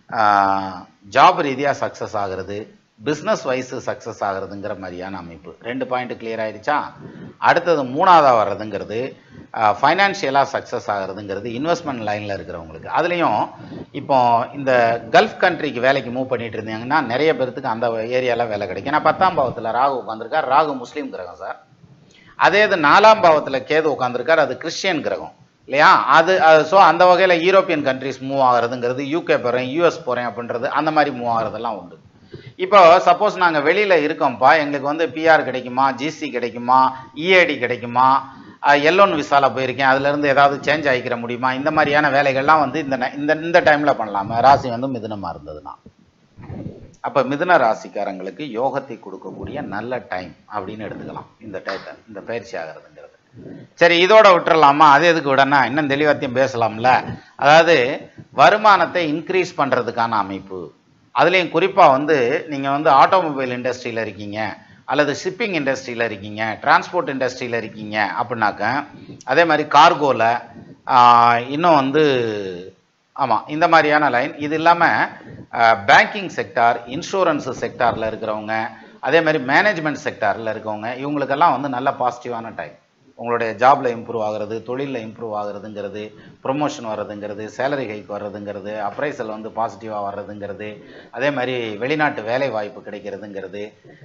[SPEAKER 1] ஜாப் ரீதியாக சக்ஸஸ் ஆகிறது பிஸ்னஸ் வைஸ் சக்ஸஸ் ஆகுறதுங்கிற மாதிரியான அமைப்பு ரெண்டு பாயிண்ட் கிளியர் ஆயிடுச்சா அடுத்தது மூணாவதாக வர்றதுங்கிறது ஃபைனான்ஷியலாக சக்ஸஸ் ஆகுறதுங்கிறது இன்வெஸ்ட்மெண்ட் லைனில் இருக்கிறவங்களுக்கு அதுலேயும் இப்போ இந்த கல்ஃப் கண்ட்ரிக்கு வேலைக்கு மூவ் பண்ணிட்டு இருந்தாங்கன்னா நிறைய பேர்த்துக்கு அந்த ஏரியாவில் வேலை கிடைக்கும் ஏன்னா பத்தாம் பாவத்தில் ராகு உட்காந்துருக்கார் ராகு முஸ்லீம் கிரகம் சார் அதே இது நாலாம் பாவத்தில் கேது உட்காந்துருக்கார் அது கிறிஸ்டியன் கிரகம் இல்லையா அது ஸோ அந்த வகையில் யூரோப்பியன் கண்ட்ரிஸ் மூவ் ஆகுறதுங்கிறது யூகே போகிறேன் யூஎஸ் போகிறேன் அப்படின்றது அந்த மாதிரி மூவ் ஆகுறதெல்லாம் உண்டு இப்போ சப்போஸ் நாங்கள் வெளியில் இருக்கோம்ப்பா எங்களுக்கு வந்து பிஆர் கிடைக்குமா ஜிசி கிடைக்குமா இஏடி கிடைக்குமா எல்லோன் விசால போயிருக்கேன் அதுலேருந்து ஏதாவது சேஞ்ச் ஆகிக்கிற முடியுமா இந்த மாதிரியான வேலைகள்லாம் வந்து இந்த ந- இந்த இந்த டைமில் பண்ணலாம் ராசி வந்து மிதுனமாக இருந்ததுன்னா அப்போ மிதுன ராசிக்காரங்களுக்கு யோகத்தை கொடுக்கக்கூடிய நல்ல டைம் அப்படின்னு எடுத்துக்கலாம் இந்த டயத்தை இந்த பயிற்சி ஆகிறதுங்கிறது சரி இதோட விட்டுறலாமா அது எதுக்கு விடனா இன்னும் தெளிவாத்தையும் பேசலாம்ல அதாவது வருமானத்தை இன்க்ரீஸ் பண்ணுறதுக்கான அமைப்பு அதுலேயும் குறிப்பாக வந்து நீங்கள் வந்து ஆட்டோமொபைல் இண்டஸ்ட்ரியில் இருக்கீங்க அல்லது ஷிப்பிங் இண்டஸ்ட்ரியில் இருக்கீங்க டிரான்ஸ்போர்ட் இண்டஸ்ட்ரியில் இருக்கீங்க அப்படின்னாக்க அதே மாதிரி கார்கோவில் இன்னும் வந்து ஆமாம் இந்த மாதிரியான லைன் இது இல்லாமல் பேங்கிங் செக்டார் இன்சூரன்ஸ் செக்டாரில் இருக்கிறவங்க அதே மாதிரி மேனேஜ்மெண்ட் செக்டாரில் இருக்கவங்க இவங்களுக்கெல்லாம் வந்து நல்ல பாசிட்டிவான டைம் உங்களுடைய ஜாப்ல இம்ப்ரூவ் ஆகுறது தொழிலில் இம்ப்ரூவ் ஆகுறதுங்கிறது ப்ரொமோஷன் வர்றதுங்கிறது சேலரி ஹைக் வர்றதுங்கிறது அப்ரைசல் வந்து பாசிட்டிவாக வர்றதுங்கிறது அதே மாதிரி வெளிநாட்டு வேலை வாய்ப்பு கிடைக்கிறதுங்கிறது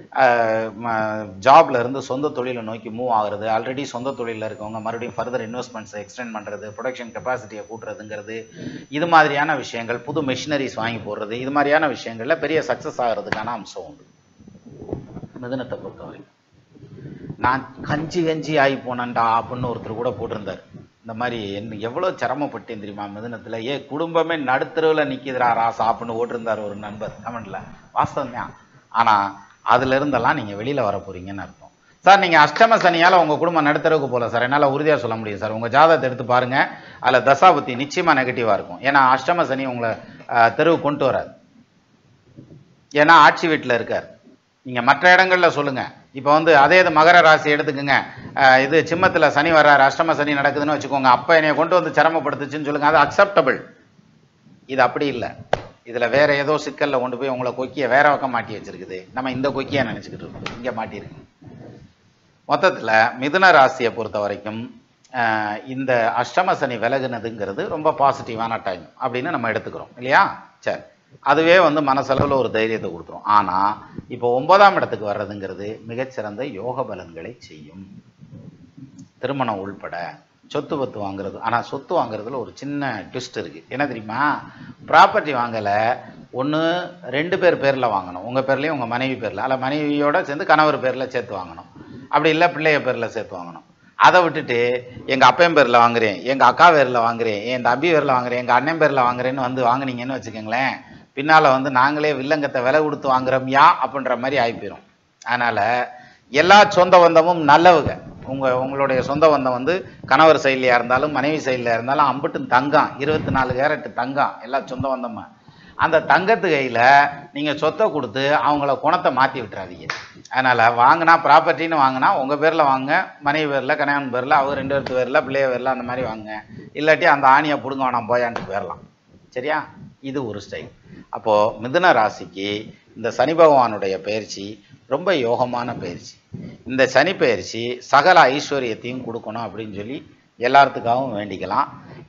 [SPEAKER 1] ஜாப்ல இருந்து சொந்த தொழிலை நோக்கி மூவ் ஆகுறது ஆல்ரெடி சொந்த தொழிலில் இருக்கவங்க மறுபடியும் ஃபர்தர் இன்வெஸ்ட்மெண்ட்ஸை எக்ஸ்டெண்ட் பண்ணுறது ப்ரொடக்ஷன் கெப்பாசிட்டியை கூட்டுறதுங்கிறது இது மாதிரியான விஷயங்கள் புது மெஷினரிஸ் வாங்கி போடுறது இது மாதிரியான விஷயங்கள்ல பெரிய சக்ஸஸ் ஆகிறதுக்கான அம்சம் உண்டு மிதனத்தை பொறுத்தவரை நான் கஞ்சி கஞ்சி ஆகி போனேன்டா அப்படின்னு ஒருத்தர் கூட போட்டிருந்தார் இந்த மாதிரி என்ன எவ்வளோ சிரமப்பட்டேன் தெரியுமா மிதனத்தில் ஏ குடும்பமே நடுத்தருவில் நிற்கிதுரா ராசா அப்படின்னு ஓட்டிருந்தார் ஒரு நண்பர் கமெண்ட்ல வாஸ்தவம் தான் ஆனால் அதுல இருந்தெல்லாம் நீங்கள் வெளியில் வர போறீங்கன்னு அர்த்தம் சார் நீங்கள் அஷ்டம சனியால் உங்கள் குடும்பம் நடுத்தரவுக்கு போகல சார் என்னால் உறுதியாக சொல்ல முடியும் சார் உங்கள் ஜாதகத்தை எடுத்து பாருங்க அதில் தசாபுத்தி நிச்சயமாக நெகட்டிவாக இருக்கும் ஏன்னா அஷ்டம சனி உங்களை அஹ், தெருவுக்கு கொண்டு வராது ஏன்னா ஆட்சி வீட்டில் இருக்கார் நீங்க மற்ற இடங்கள்ல சொல்லுங்க இப்போ வந்து அதே இது மகர ராசி எடுத்துக்கோங்க அஹ் இது சிம்மத்துல சனி வர்றாரு அஷ்டம சனி நடக்குதுன்னு வச்சுக்கோங்க அப்ப என்னைய கொண்டு வந்து சிரமப்படுத்துச்சுன்னு சொல்லுங்க அது அக்செப்டபிள் இது அப்படி இல்லை இதுல வேற ஏதோ சிக்கல்ல கொண்டு போய் உங்களை கொக்கிய வேற பக்கம் மாட்டி வச்சிருக்குது நம்ம இந்த கொக்கியை நினைச்சுக்கிட்டு இருக்கோம் இங்க மாட்டியிருக்கு மொத்தத்துல மிதுன ராசியை பொறுத்த வரைக்கும் அஹ், இந்த அஷ்டம சனி விலகுனதுங்கிறது ரொம்ப பாசிட்டிவான டைம் அப்படின்னு நம்ம எடுத்துக்கிறோம் இல்லையா சரி அதுவே வந்து மனசளவில் ஒரு தைரியத்தை கொடுத்துரும் ஆனா இப்போ ஒன்பதாம் இடத்துக்கு வர்றதுங்கிறது மிகச்சிறந்த யோக பலன்களை செய்யும் திருமணம் உள்பட சொத்து பத்து வாங்குறது ஆனா சொத்து வாங்குறதுல ஒரு சின்ன ட்விஸ்ட் இருக்கு என்ன தெரியுமா ப்ராப்பர்ட்டி வாங்கல ஒண்ணு ரெண்டு பேர் பேர்ல வாங்கணும் உங்க பேர்லயும் உங்க மனைவி பேர்ல அல்ல மனைவியோட சேர்ந்து கணவர் பேர்ல சேர்த்து வாங்கணும் அப்படி இல்ல பிள்ளைய பேர்ல சேர்த்து வாங்கணும் அதை விட்டுட்டு எங்க அப்பன் பேர்ல வாங்குறேன் எங்க அக்கா பேர்ல வாங்குறேன் என் தம்பி பேர்ல வாங்குறேன் எங்க அண்ணன் பேர்ல வாங்குறேன்னு வந்து வாங்குனீங்கன்னு வச்சுக்கோங்களேன் பின்னால வந்து நாங்களே வில்லங்கத்தை விலை கொடுத்து வாங்குறோம்யா அப்படின்ற மாதிரி ஆகி போயிரும் அதனால எல்லா சொந்த பந்தமும் நல்லவங்க உங்க உங்களுடைய சொந்த பந்தம் வந்து கணவர் சைட்லயா இருந்தாலும் மனைவி சைட்ல இருந்தாலும் அம்புட்டு தங்கம் இருபத்தி நாலு கேரட் தங்கம் எல்லா சொந்த பந்தமா அந்த தங்கத்து கையில நீங்க சொத்தை கொடுத்து அவங்கள குணத்தை மாத்தி விட்டுறாதீங்க அதனால வாங்கினா ப்ராப்பர்ட்டின்னு வாங்கினா உங்க பேர்ல வாங்க மனைவி பேர்ல கணவன் பேர்ல அவங்க ரெண்டு பேர்த்து பேர்ல பிள்ளைய பேர்ல அந்த மாதிரி வாங்க இல்லாட்டி அந்த ஆணியை பிடுங்க வேணாம் போயான்ட்டு போயிடலாம் சரியா இது ஒரு ஸ்டைல் அப்போ மிதுன ராசிக்கு இந்த சனி பகவானுடைய பயிற்சி ரொம்ப யோகமான பயிற்சி இந்த சனி பயிற்சி சகல ஐஸ்வர்யத்தையும் கொடுக்கணும் அப்படின்னு சொல்லி எல்லாத்துக்காகவும் வேண்டிக்கலாம்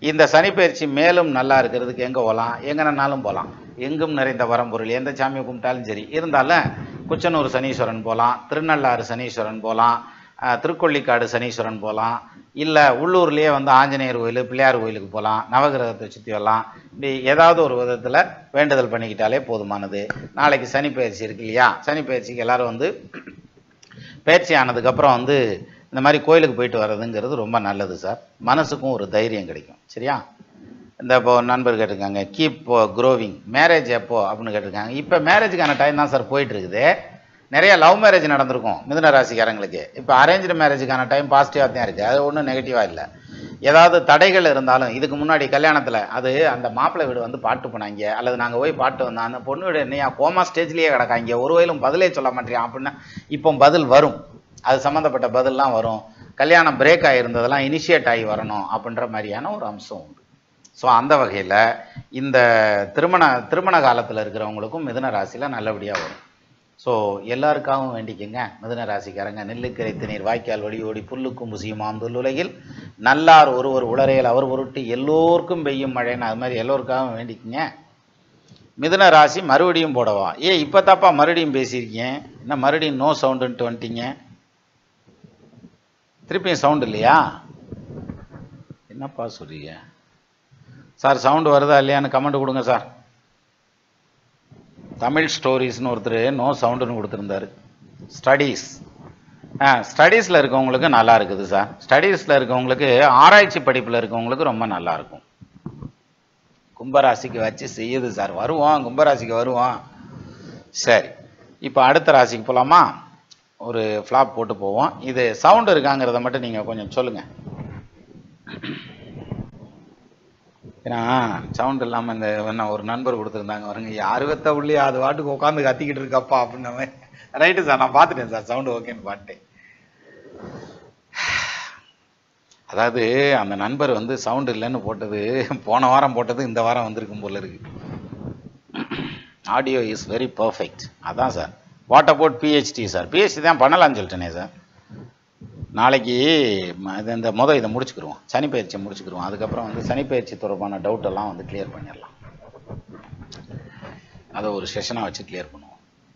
[SPEAKER 1] இந்த சனிப்பெயர்ச்சி மேலும் நல்லா இருக்கிறதுக்கு எங்கே போகலாம் எங்கனாலும் போகலாம் எங்கும் நிறைந்த வரம்பொருள் எந்த சாமியை கும்பிட்டாலும் சரி இருந்தாலும் குச்சனூர் சனீஸ்வரன் போகலாம் திருநள்ளாறு சனீஸ்வரன் போகலாம் அஹ், திருக்கொள்ளிக்காடு சனீஸ்வரன் போகலாம் இல்லை உள்ளூர்லேயே வந்து ஆஞ்சநேயர் கோயில் பிள்ளையார் கோயிலுக்கு போகலாம் நவகிரகத்தை சுற்றி வரலாம் இப்படி ஏதாவது ஒரு விதத்தில் வேண்டுதல் பண்ணிக்கிட்டாலே போதுமானது நாளைக்கு சனி பயிற்சி இருக்கு இல்லையா சனி பயிற்சிக்கு எல்லாரும் வந்து பயிற்சி ஆனதுக்கப்புறம் வந்து இந்த மாதிரி கோயிலுக்கு போயிட்டு வர்றதுங்கிறது ரொம்ப நல்லது சார் மனசுக்கும் ஒரு தைரியம் கிடைக்கும் சரியா இந்த இப்போ ஒரு நண்பர் கேட்டிருக்காங்க கீப் க்ரோவிங் மேரேஜ் எப்போ அப்படின்னு கேட்டிருக்காங்க இப்போ மேரேஜுக்கான டைம் தான் சார் போயிட்டு இருக்குது நிறைய லவ் மேரேஜ் நடந்திருக்கும் மிதுன ராசிக்காரங்களுக்கு இப்போ அரேஞ்சு மேரேஜுக்கான டைம் பாசிட்டிவாக தான் இருக்குது அது ஒன்றும் நெகட்டிவாக இல்லை ஏதாவது தடைகள் இருந்தாலும் இதுக்கு முன்னாடி கல்யாணத்தில் அது அந்த மாப்பிள்ளை வீடு வந்து பாட்டு போனாங்க அல்லது நாங்கள் போய் பாட்டு வந்தோம் அந்த பொண்ணு வீடு என்னையா கோமா ஸ்டேஜ்லேயே கிடக்காங்க ஒரு வயலும் பதிலே சொல்ல மாட்டேன் அப்படின்னா இப்போ பதில் வரும் அது சம்மந்தப்பட்ட பதில்லாம் வரும் கல்யாணம் பிரேக் ஆகிருந்ததெல்லாம் இனிஷியேட் ஆகி வரணும் அப்படின்ற மாதிரியான ஒரு அம்சம் உண்டு ஸோ அந்த வகையில் இந்த திருமண திருமண காலத்தில் இருக்கிறவங்களுக்கும் மிதுன ராசியில் நல்லபடியாக வரும் ஸோ எல்லாருக்காகவும் வேண்டிக்கங்க மிதுன ராசிக்காரங்க நெல்லுக்கரை திணீர் வாய்க்கால் வழி ஓடி புல்லுக்கும் புசியுமாம் உலகில் நல்லார் ஒருவர் உளரையில் அவர் பொருட்டு எல்லோருக்கும் பெய்யும் மழைன்னு அது மாதிரி எல்லோருக்காகவும் வேண்டிக்கங்க மிதுன ராசி மறுபடியும் போடவா ஏ இப்போ தாப்பா மறுபடியும் பேசியிருக்கீங்க என்ன மறுபடியும் நோ சவுண்டுன்ட்டு வந்துட்டீங்க திருப்பியும் சவுண்ட் இல்லையா என்னப்பா சொல்றீங்க சார் சவுண்டு வருதா இல்லையான்னு கமெண்ட் கொடுங்க சார் தமிழ் ஸ்டோரிஸ்னு ஒருத்தர் நோ சவுண்டுன்னு கொடுத்துருந்தாரு ஸ்டடீஸ் ஆ ஸ்டடீஸில் இருக்கவங்களுக்கு நல்லா இருக்குது சார் ஸ்டடீஸில் இருக்கவங்களுக்கு ஆராய்ச்சி படிப்பில் இருக்கவங்களுக்கு ரொம்ப நல்லா இருக்கும் கும்பராசிக்கு வச்சு செய்யுது சார் வருவோம் கும்பராசிக்கு வருவோம் சரி இப்போ அடுத்த ராசிக்கு போகலாமா ஒரு ஃப்ளாப் போட்டு போவோம் இது சவுண்டு இருக்காங்கிறத மட்டும் நீங்கள் கொஞ்சம் சொல்லுங்கள் ஏன்னா சவுண்ட் இல்லாமல் இந்த என்ன ஒரு நண்பர் கொடுத்துருந்தாங்க வருங்க யாரு வெத்த உள்ளே அது வாட்டுக்கு உட்காந்து கத்திக்கிட்டு இருக்கப்பா அப்படின்ன மாதிரி ரைட்டு சார் நான் பார்த்துட்டேன் சார் சவுண்டு ஓகேன்னு பாட்டேன் அதாவது அந்த நண்பர் வந்து சவுண்ட் இல்லைன்னு போட்டது போன வாரம் போட்டது இந்த வாரம் வந்திருக்கும் போல இருக்கு ஆடியோ இஸ் வெரி பர்ஃபெக்ட் அதான் sir what about PhD sir PhD தான் பண்ணலாம்னு சொல்லிட்டேனே சார் நாளைக்கு ம- இது இந்த முத இதை முடிச்சுக்கிருவோம் சனிப்பயிற்சியை முடிச்சுக்கிருவோம் அதுக்கப்புறம் வந்து சனிப்பயிற்சி தொடர்பான டவுட் எல்லாம் வந்து கிளியர் பண்ணிடலாம் அதை ஒரு செஷனாக வச்சு கிளியர் பண்ணுவோம்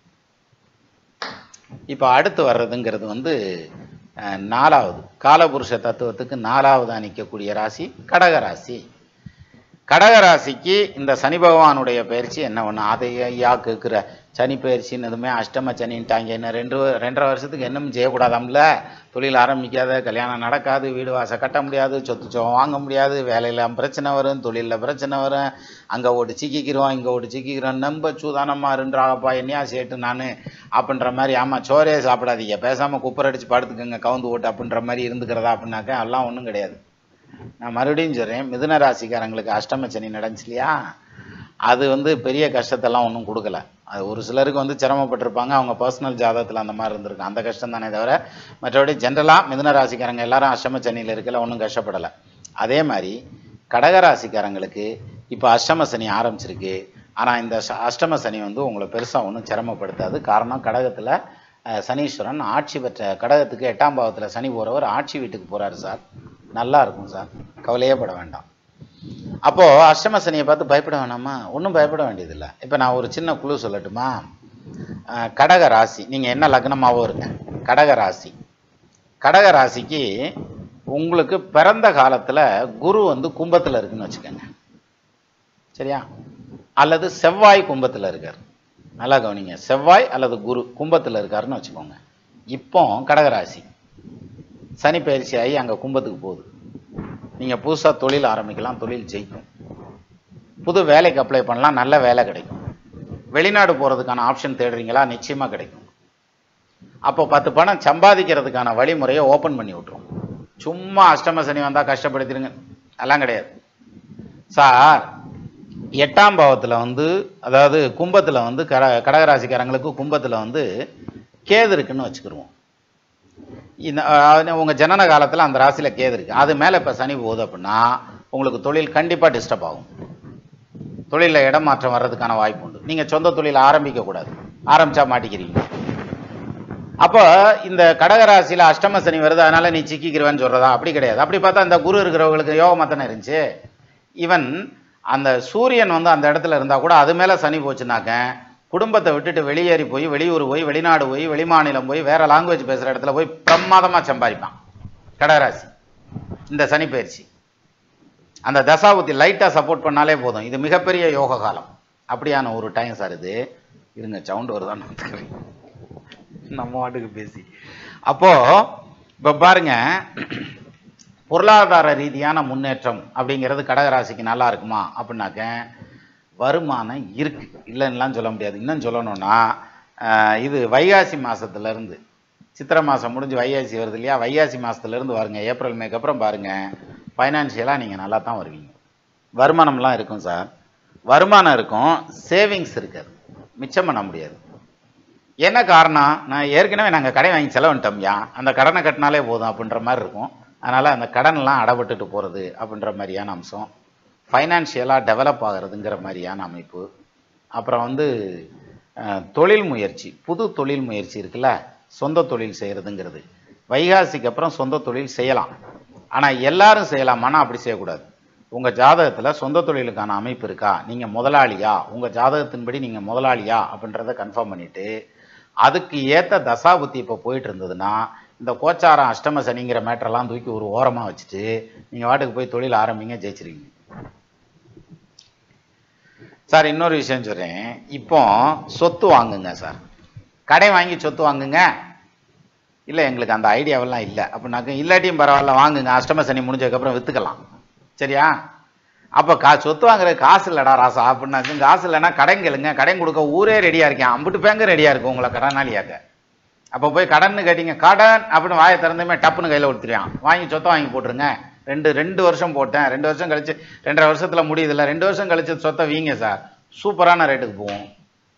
[SPEAKER 1] இப்போ அடுத்து வர்றதுங்கிறது வந்து அஹ், நாலாவது காலபுருஷ தத்துவத்துக்கு நாலாவது நிற்கக்கூடிய ராசி கடக ராசி கடக ராசிக்கு இந்த சனி பகவானுடைய பயிற்சி என்ன ஒன்று அதை ஐயா கேட்குற சனி பயிற்சின்னு எதுவுமே அஷ்டம சனின்ட்டாங்க என்ன ரெண்டு வ- ரெண்டரை வருஷத்துக்கு என்னும் செய்யக்கூடாதாம்ல தொழில் ஆரம்பிக்காத கல்யாணம் நடக்காது வீடு வாசல் கட்ட முடியாது சொத்து சுகம் வாங்க முடியாது வேலையில் பிரச்சனை வரும் தொழிலில் பிரச்சனை வரும் அங்கே ஓட்டு சிக்கிக்கிறோம் இங்கே ஓட்டு சிக்கிக்கிறோம் நம்ப சூதானமா இருன்றாப்பா என்னையா சேட்டு நான் அப்படின்ற மாதிரி ஆமாம் சோறே சாப்பிடாதீங்க பேசாமல் குப்பர் அடிச்சு படுத்துக்கங்க கவுந்து ஓட்டு அப்படின்ற மாதிரி இருந்துக்கிறதா அப்படின்னாக்கா எல்லாம் ஒன்றும் கிடையாது நான் மறுபடியும் சொல்கிறேன் மிதுன ராசிக்காரங்களுக்கு அஷ்டம சனி நடந்துச்சு இல்லையா அது வந்து பெரிய கஷ்டத்தெல்லாம் ஒன்றும் கொடுக்கல அது ஒரு சிலருக்கு வந்து சிரமப்பட்டிருப்பாங்க அவங்க பர்சனல் ஜாதகத்தில் அந்த மாதிரி இருந்திருக்கு அந்த கஷ்டம் தானே தவிர மற்றபடி ஜென்ரலாக மிதுன ராசிக்காரங்க எல்லாரும் அஷ்டம சனியில் இருக்கல ஒன்றும் கஷ்டப்படலை அதே மாதிரி கடக ராசிக்காரங்களுக்கு இப்போ அஷ்டம சனி ஆரம்பிச்சிருக்கு ஆனால் இந்த ச- அஷ்டம சனி வந்து உங்களை பெருசாக ஒன்றும் சிரமப்படுத்தாது காரணம் கடகத்தில் சனீஸ்வரன் ஆட்சி பெற்ற கடகத்துக்கு எட்டாம் பாவத்தில் சனி போகிறவர் ஆட்சி வீட்டுக்கு போகிறாரு சார் நல்லா இருக்கும் சார் கவலையே பட வேண்டாம் அப்போ அஷ்டம சனியை பார்த்து பயப்பட வேணாமா ஒன்றும் பயப்பட வேண்டியதில்லை இப்போ நான் ஒரு சின்ன குழு சொல்லட்டுமா அஹ், கடக ராசி நீங்கள் என்ன லக்னமாவோ இருங்க கடக ராசி கடக ராசிக்கு உங்களுக்கு பிறந்த காலத்தில் குரு வந்து கும்பத்தில் இருக்குன்னு வச்சுக்கோங்க சரியா அல்லது செவ்வாய் கும்பத்தில் இருக்கார் நல்லா கவனிங்க செவ்வாய் அல்லது குரு கும்பத்தில் இருக்காருன்னு வச்சுக்கோங்க இப்போ கடகராசி சனி பயிற்சி ஆகி அங்கே கும்பத்துக்கு போகுது நீங்கள் புதுசாக தொழில் ஆரம்பிக்கலாம் தொழில் ஜெயிக்கும் புது வேலைக்கு அப்ளை பண்ணலாம் நல்ல வேலை கிடைக்கும் வெளிநாடு போகிறதுக்கான ஆப்ஷன் தேடுறீங்களா நிச்சயமாக கிடைக்கும் அப்போ பத்து பணம் சம்பாதிக்கிறதுக்கான வழிமுறையை ஓப்பன் பண்ணி விட்ரும் சும்மா அஷ்டம சனி வந்தால் கஷ்டப்படுத்திடுங்க அதெல்லாம் கிடையாது சார் எட்டாம் பாவத்தில் வந்து அதாவது கும்பத்தில் வந்து கட கடகராசிக்காரங்களுக்கு கும்பத்தில் வந்து கேது இருக்குன்னு வச்சுக்கிருவோம் இந்த அஹ், உங்க ஜனன காலத்தில் அந்த ராசியில் கேது இருக்கு அது மேலே இப்போ சனி போகுது அப்படின்னா உங்களுக்கு தொழில் கண்டிப்பாக டிஸ்டர்ப் ஆகும் தொழிலில் இடமாற்றம் வர்றதுக்கான வாய்ப்பு உண்டு நீங்கள் சொந்த தொழில் ஆரம்பிக்க கூடாது ஆரம்பிச்சா மாட்டிக்கிறீங்க அப்போ இந்த கடகராசியில் அஷ்டம சனி வருது அதனால நீ சிக்கிக்கிறவன்னு சொல்றதா அப்படி கிடையாது அப்படி பார்த்தா இந்த குரு இருக்கிறவங்களுக்கு யோகமாக தானே இருந்துச்சு ஈவன் அந்த சூரியன் வந்து அந்த இடத்துல இருந்தால் கூட அது மேலே சனி போச்சுனாக்க குடும்பத்தை விட்டுட்டு வெளியேறி போய் வெளியூர் போய் வெளிநாடு போய் வெளிமாநிலம் போய் வேற லாங்குவேஜ் பேசுகிற இடத்துல போய் பிரமாதமாக சம்பாதிப்பான் கடகராசி இந்த சனி பயிற்சி அந்த தசாபுத்தி லைட்டாக சப்போர்ட் பண்ணாலே போதும் இது மிகப்பெரிய யோக காலம் அப்படியான ஒரு டைம் சார் இது இருங்க சவுண்ட் வருதான்னு பார்த்துக்கிறேன். நம்ம வாட்டுக்கு பேசி அப்போ இப்போ பாருங்க பொருளாதார ரீதியான முன்னேற்றம் அப்படிங்கிறது கடகராசிக்கு நல்லா இருக்குமா அப்படின்னாக்க வருமானம் இருக்கு இல்லைன்னுலாம் சொல்ல முடியாது இன்னும் சொல்லணும்னா ஆஹ், இது வைகாசி மாசத்துல இருந்து சித்திரை மாதம் முடிஞ்சு வைகாசி வருது இல்லையா வைகாசி மாசத்துல இருந்து பாருங்க ஏப்ரல் மேக்கு அப்புறம் பாருங்க ஃபைனான்ஷியலாக நீங்கள் நல்லா தான் வருவீங்க வருமானம்லாம் இருக்கும் சார் வருமானம் இருக்கும் சேவிங்ஸ் இருக்காது மிச்சம் பண்ண முடியாது என்ன காரணம் நான் ஏற்கனவே நாங்கள் கடை வாங்கி செலவன்ட்டோம்யா அந்த கடனை கட்டினாலே போதும் அப்படின்ற மாதிரி இருக்கும் அதனால் அந்த கடன்லாம் அடப்பட்டுட்டு போகிறது அப்படின்ற மாதிரியான அம்சம் ஃபைனான்ஷியலாக டெவலப் ஆகிறதுங்கிற மாதிரியான அமைப்பு அப்புறம் வந்து அஹ், தொழில் முயற்சி புது தொழில் முயற்சி இருக்குல்ல சொந்த தொழில் செய்கிறதுங்கிறது வைகாசிக்கு அப்புறம் சொந்த தொழில் செய்யலாம் ஆனால் எல்லாரும் செய்யலாமான்னா அப்படி செய்யக்கூடாது உங்கள் ஜாதகத்தில் சொந்த தொழிலுக்கான அமைப்பு இருக்கா நீங்கள் முதலாளியா உங்கள் ஜாதகத்தின்படி நீங்கள் முதலாளியா அப்படின்றத கன்ஃபார்ம் பண்ணிவிட்டு அதுக்கு ஏற்ற தசாபுத்தி இப்போ போயிட்டு இருந்ததுன்னா இந்த கோச்சாரம் அஷ்டம சனிங்கிற மேட்டரெல்லாம் தூக்கி ஒரு ஓரமாக வச்சுட்டு நீங்கள் வாட்டுக்கு போய் தொழில் ஆரம்பிங்க ஜெயிச்சிருவீங்க சார் இன்னொரு விஷயம் சொல்கிறேன் இப்போ சொத்து வாங்குங்க சார் கடை வாங்கி சொத்து வாங்குங்க இல்லை எங்களுக்கு அந்த ஐடியாவெல்லாம் இல்லை அப்படின்னாக்க இல்லாட்டியும் பரவாயில்ல வாங்குங்க அஷ்டம சனி முடிஞ்சதுக்கப்புறம் விற்றுக்கலாம் சரியா அப்போ கா சொத்து வாங்குறது காசு இல்லைடா ராசா அப்படின்னாக்க காசு இல்லைன்னா கடன் கேளுங்க கடன் கொடுக்க ஊரே ரெடியாக இருக்கேன் அம்பிட்டு பேங்க ரெடியாக இருக்கு உங்களை கடனாளியாக்க அப்போ போய் கடன்னு கேட்டீங்க கடன் அப்படின்னு வாயை திறந்துமே டப்புன்னு கையில் கொடுத்துருவான் வாங்கி சொத்தை வாங்கி போட்டுருங்க ரெண்டு ரெண்டு வருஷம் போட்டேன் ரெண்டு வருஷம் கழிச்சு ரெண்டரை வருஷத்துல முடியுதுல்ல ரெண்டு வருஷம் கழிச்சு சொத்தை வீங்க சார் சூப்பரான ரேட்டுக்கு போகும்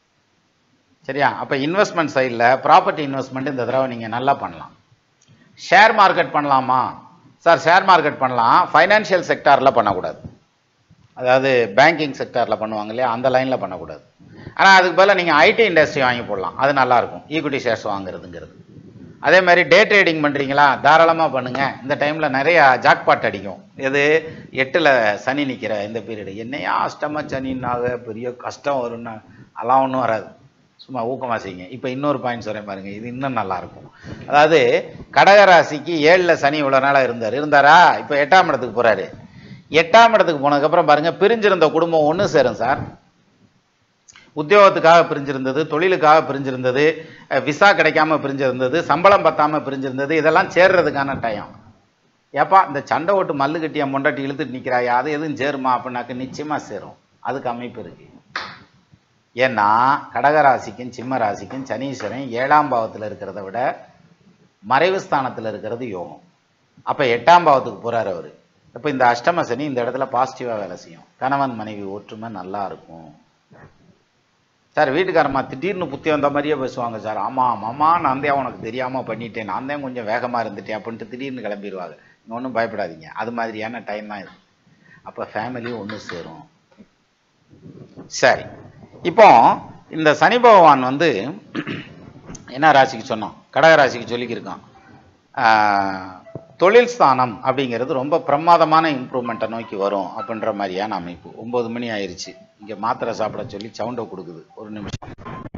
[SPEAKER 1] சரியா அப்போ இன்வெஸ்ட்மெண்ட் சைடில் ப்ராப்பர்ட்டி இன்வெஸ்ட்மெண்ட் இந்த தடவை நீங்கள் நல்லா பண்ணலாம் ஷேர் மார்க்கெட் பண்ணலாமா சார் ஷேர் மார்க்கெட் பண்ணலாம் ஃபைனான்ஷியல் செக்டாரில் பண்ணக்கூடாது அதாவது பேங்கிங் செக்டாரில் பண்ணுவாங்க இல்லையா அந்த லைனில் பண்ணக்கூடாது ஆனால் அதுக்கு பதிலாக நீங்கள் ஐடி இண்டஸ்ட்ரி வாங்கி போடலாம் அது நல்லாயிருக்கும் ஈக்விட்டி ஷேர்ஸ் வாங்குறதுங்கிறது அதே மாதிரி டே ட்ரேடிங் பண்ணுறீங்களா தாராளமாக பண்ணுங்கள் இந்த டைமில் நிறைய ஜாக்பாட் அடிக்கும் எது எட்டில் சனி நிற்கிற இந்த பீரியடு என்னையா அஷ்டம சனின்னாக பெரிய கஷ்டம் வரும்னா அதெல்லாம் ஒன்றும் வராது சும்மா ஊக்கமாக செய்யுங்க இப்போ இன்னொரு பாயிண்ட் சொல்கிறேன் பாருங்க இது இன்னும் நல்லா இருக்கும் அதாவது கடகராசிக்கு ஏழில் சனி இவ்வளோ நாளாக இருந்தார் இருந்தாரா இப்போ எட்டாம் இடத்துக்கு போகிறாரு எட்டாம் இடத்துக்கு போனதுக்கப்புறம் பாருங்க பிரிஞ்சிருந்த குடும்பம் ஒன்று சேரும் சார் உத்தியோகத்துக்காக பிரிஞ்சிருந்தது தொழிலுக்காக பிரிஞ்சிருந்தது அஹ் விசா கிடைக்காம பிரிஞ்சிருந்தது சம்பளம் பத்தாம பிரிஞ்சிருந்தது இதெல்லாம் சேர்றதுக்கான டைம் ஏப்பா இந்த சண்டை ஓட்டு மல்லு கட்டி என் பொண்டாட்டி இழுத்துட்டு நிற்கிறாயா அது எதுவும் சேருமா அப்படின்னாக்க நிச்சயமா சேரும் அதுக்கு அமைப்பு இருக்கு ஏன்னா கடகராசிக்கும் சிம்ம ராசிக்கும் சனீஸ்வரன் ஏழாம் பாவத்தில் இருக்கிறத விட மறைவு ஸ்தானத்தில் இருக்கிறது யோகம் அப்போ எட்டாம் பாவத்துக்கு போறாரு அவர் இப்போ இந்த அஷ்டம சனி இந்த இடத்துல பாசிட்டிவாக வேலை செய்யும் கணவன் மனைவி ஒற்றுமை நல்லா இருக்கும் சார் வீட்டுக்காரம்மா திடீர்னு புத்தி வந்த மாதிரியே பேசுவாங்க சார் ஆமாம் மாமா நான் தான் உனக்கு தெரியாமல் பண்ணிட்டேன் நான் தான் கொஞ்சம் வேகமாக இருந்துட்டேன் அப்படின்ட்டு திடீர்னு கிளம்பிடுவாங்க நீங்கள் ஒன்றும் பயப்படாதீங்க அது மாதிரியான டைம் தான் இது அப்போ ஃபேமிலி ஒன்று சேரும் சரி இப்போ இந்த சனி பகவான் வந்து என்ன ராசிக்கு சொன்னோம் கடக ராசிக்கு சொல்லிக்கிருக்கான் ஆஹ், தொழில் ஸ்தானம் அப்படிங்கிறது ரொம்ப பிரமாதமான இம்ப்ரூவ்மெண்ட்டை நோக்கி வரும் அப்படின்ற மாதிரியான அமைப்பு ஒம்பது மணி ஆயிருச்சு இங்கே மாத்திரை சாப்பிட சொல்லி சவுண்டை கொடுக்குது ஒரு நிமிஷம்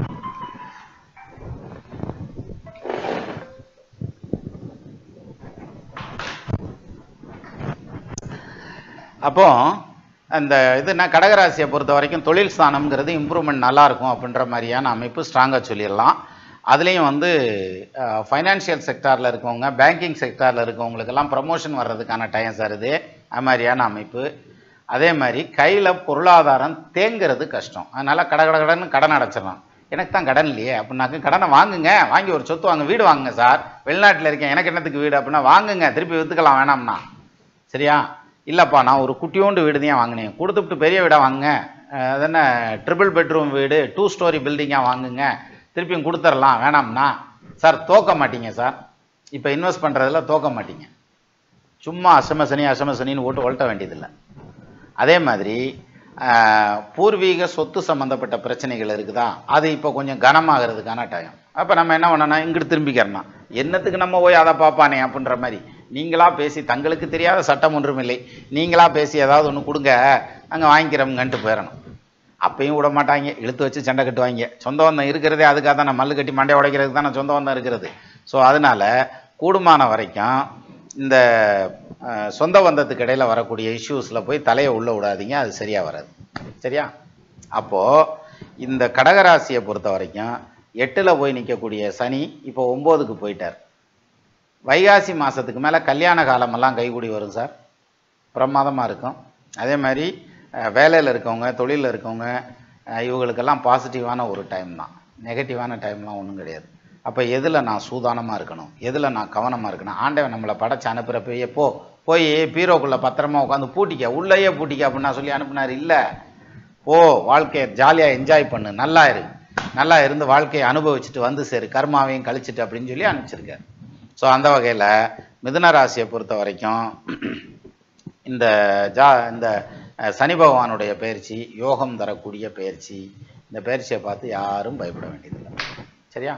[SPEAKER 1] அப்போ அந்த இதுனா கடகராசியை பொறுத்த வரைக்கும் தொழில் ஸ்தானம்ங்கிறது இம்ப்ரூவ்மெண்ட் நல்லா இருக்கும் அப்படின்ற மாதிரியான அமைப்பு ஸ்ட்ராங்காக சொல்லிடலாம் அதுலேயும் வந்து ஃபைனான்ஷியல் செக்டாரில் இருக்கவங்க பேங்கிங் செக்டாரில் இருக்கவங்களுக்கெல்லாம் ப்ரமோஷன் வர்றதுக்கான டைம் சார் இது அது மாதிரியான அமைப்பு அதே மாதிரி கையில் பொருளாதாரம் தேங்கிறது கஷ்டம் அதனால் கட கட கடன்னு கடன் அடைச்சிடலாம் எனக்கு தான் கடன் இல்லையே அப்படின்னாக்க கடனை வாங்குங்க வாங்கி ஒரு சொத்து வாங்க வீடு வாங்குங்க சார் வெளிநாட்டில் இருக்கேன் எனக்கு என்னத்துக்கு வீடு அப்படின்னா வாங்குங்க திருப்பி விற்றுக்கலாம் வேணாம்னா சரியா இல்லைப்பா நான் ஒரு குட்டியோண்டு வீடு தான் வாங்கினேன் கொடுத்துட்டு பெரிய வீடாக வாங்குங்க அஹ் அது என்ன ட்ரிபிள் பெட்ரூம் வீடு டூ ஸ்டோரி பில்டிங்காக வாங்குங்க திருப்பியும் கொடுத்துடலாம் வேணாம்னா சார் தோக்க மாட்டீங்க சார் இப்போ இன்வெஸ்ட் பண்ணுறதுல தோக்க மாட்டீங்க சும்மா அசம சனி அசம சனின்னு ஓட்டு ஒழட்ட வேண்டியதில்லை அதே மாதிரி ஆஹ், பூர்வீக சொத்து சம்மந்தப்பட்ட பிரச்சனைகள் இருக்குதா அது இப்போ கொஞ்சம் கனமாகிறதுக்கான டைம் அப்போ நம்ம என்ன பண்ணோம்னா இங்கிட்டு திரும்பிக்கிறோம் என்னத்துக்கு நம்ம போய் அதை பார்ப்பானே அப்படின்ற மாதிரி நீங்களா பேசி தங்களுக்கு தெரியாத சட்டம் ஒன்றும் இல்லை நீங்களா பேசி ஏதாவது ஒன்று கொடுங்க நாங்கள் வாங்கிக்கிறோம்ங்கன்ட்டு போயிடணும் அப்பயும் விட மாட்டாங்க இழுத்து வச்சு சண்டை கட்டுவாங்க சொந்த பந்தம் இருக்கிறதே அதுக்காக தான் மல்லு கட்டி மண்டை உடைக்கிறதுக்கு தானே சொந்த பந்தம் இருக்கிறது ஸோ அதனால கூடுமான வரைக்கும் இந்த அஹ், சொந்த பந்தத்துக்கு இடையில வரக்கூடிய இஷ்யூஸில் போய் தலையை உள்ள விடாதீங்க அது சரியாக வராது சரியா அப்போது இந்த கடகராசியை பொறுத்த வரைக்கும் எட்டில் போய் நிற்கக்கூடிய சனி இப்போ ஒம்போதுக்கு போயிட்டார் வைகாசி மாதத்துக்கு மேலே கல்யாண காலமெல்லாம் கைகூடி வரும் சார் பிரமாதமாக இருக்கும் அதே மாதிரி வேலையில் இருக்கவங்க தொழிலில் இருக்கவங்க அஹ், இவங்களுக்கெல்லாம் பாசிட்டிவான ஒரு டைம் தான் நெகட்டிவான டைம்லாம் ஒன்றும் கிடையாது அப்போ எதில் நான் சூதானமாக இருக்கணும் எதில் நான் கவனமாக இருக்கணும் ஆண்டவன் நம்மளை படைச்சு அனுப்புகிறப்பயே போ போய் பீரோக்குள்ளே பத்திரமா உட்காந்து பூட்டிக்க உள்ளேயே பூட்டிக்க அப்படின்னு சொல்லி அனுப்புனார் இல்லை போ வாழ்க்கையை ஜாலியாக என்ஜாய் பண்ணு நல்லா இரு நல்லா இருந்து வாழ்க்கையை அனுபவிச்சுட்டு வந்து சரி கர்மாவையும் கழிச்சிட்டு அப்படின்னு சொல்லி அனுப்பிச்சிருக்காரு ஸோ அந்த வகையில் மிதுன ராசியை பொறுத்த வரைக்கும் இந்த ஜா இந்த அஹ், சனி பகவானுடைய பயிற்சி யோகம் தரக்கூடிய பயிற்சி இந்த பயிற்சியை பார்த்து யாரும் பயப்பட வேண்டியதில்லை சரியா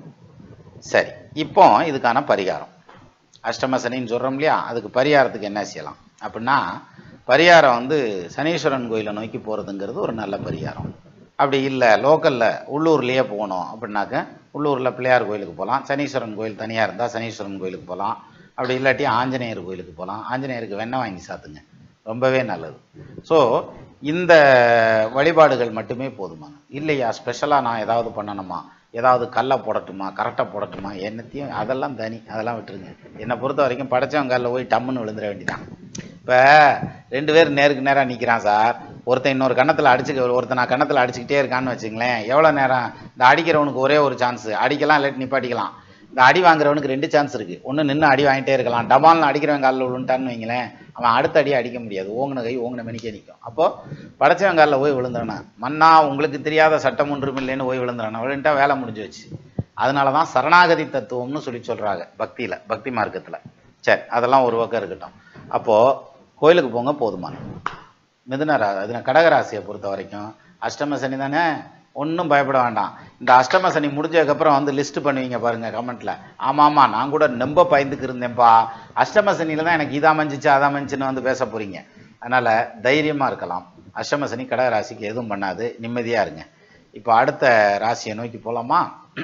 [SPEAKER 1] சரி இப்போ இதுக்கான பரிகாரம் அஷ்டம சனின்னு சொல்கிறோம் இல்லையா அதுக்கு பரிகாரத்துக்கு என்ன செய்யலாம் அப்படின்னா பரிகாரம் வந்து சனீஸ்வரன் கோயிலை நோக்கி போகிறதுங்கிறது ஒரு நல்ல பரிகாரம் அப்படி இல்லை லோக்கலில் உள்ளூர்லேயே போகணும் அப்படின்னாக்க உள்ளூரில் பிள்ளையார் கோயிலுக்கு போகலாம் சனீஸ்வரன் கோயில் தனியாக இருந்தால் சனீஸ்வரன் கோயிலுக்கு போகலாம் அப்படி இல்லாட்டி ஆஞ்சநேயர் கோயிலுக்கு போகலாம் ஆஞ்சநேயருக்கு வெண்ணெய் வாங்கி சாத்துங்க ரொம்பவே நல்லது ஸோ இந்த வழிபாடுகள் மட்டுமே போதுமானது இல்லையா ஸ்பெஷலாக நான் ஏதாவது பண்ணணுமா ஏதாவது கல்லை போடட்டுமா கரெக்டாக போடட்டுமா என்னத்தையும் அதெல்லாம் தனி அதெல்லாம் விட்டுருங்க என்னை பொறுத்த வரைக்கும் படைச்சவன் காலில் போய் டம்முன்னு விழுந்துட வேண்டியதான் இப்போ ரெண்டு பேர் நேருக்கு நேராக நிற்கிறான் சார் ஒருத்தன் இன்னொரு கன்னத்தில் அடிச்சுக்க ஒருத்தன் நான் கன்னத்தில் அடிச்சுக்கிட்டே இருக்கான்னு வச்சுங்களேன் எவ்வளோ நேரம் இந்த அடிக்கிறவனுக்கு ஒரே ஒரு சான்ஸ் அடிக்கலாம் இல்லாட்டி நிப்பாட்டிக்கலாம் இந்த அடி வாங்குறவனுக்கு ரெண்டு சான்ஸ் இருக்குது ஒன்று நின்று அடி வாங்கிட்டே இருக்கலாம் டபால்னு அடிக்கிறவன் காலில் விழுந்துட்டான்னு வைங்களேன் அவன் அடுத்த அடி அடிக்க முடியாது ஓங்கின கை ஓங்கின மணிக்கே நிற்கும் அப்போது படைச்சவன் காலில் போய் விழுந்துறானா மன்னா உங்களுக்கு தெரியாத சட்டம் ஒன்றும் இல்லைன்னு போய் விழுந்துறானா விழுந்துட்டா வேலை முடிஞ்சு வச்சு அதனால தான் சரணாகதி தத்துவம்னு சொல்லி சொல்கிறாங்க பக்தியில் பக்தி மார்க்கத்தில் சரி அதெல்லாம் ஒரு பக்கம் இருக்கட்டும் அப்போது கோயிலுக்கு போங்க போதுமான மிதுன ரா அது கடகராசியை பொறுத்த வரைக்கும் அஷ்டம சனி தானே ஒன்றும் பயப்பட வேண்டாம் இந்த அஷ்டம சனி முடிஞ்சதுக்கப்புறம் வந்து லிஸ்ட் பண்ணுவீங்க பாருங்க கமெண்ட்ல ஆமாம் ஆமாம் நான் கூட ரொம்ப பயந்துக்கு இருந்தேன்ப்பா அஷ்டம சனியில் தான் எனக்கு இதா மஞ்சிச்சு அதா மஞ்சுன்னு வந்து பேச போறீங்க அதனால தைரியமாக இருக்கலாம் அஷ்டம சனி கடகராசிக்கு எதுவும் பண்ணாது நிம்மதியாக இருங்க இப்போ அடுத்த ராசியை நோக்கி போகலாமா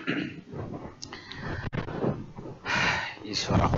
[SPEAKER 1] ஈஸ்வரா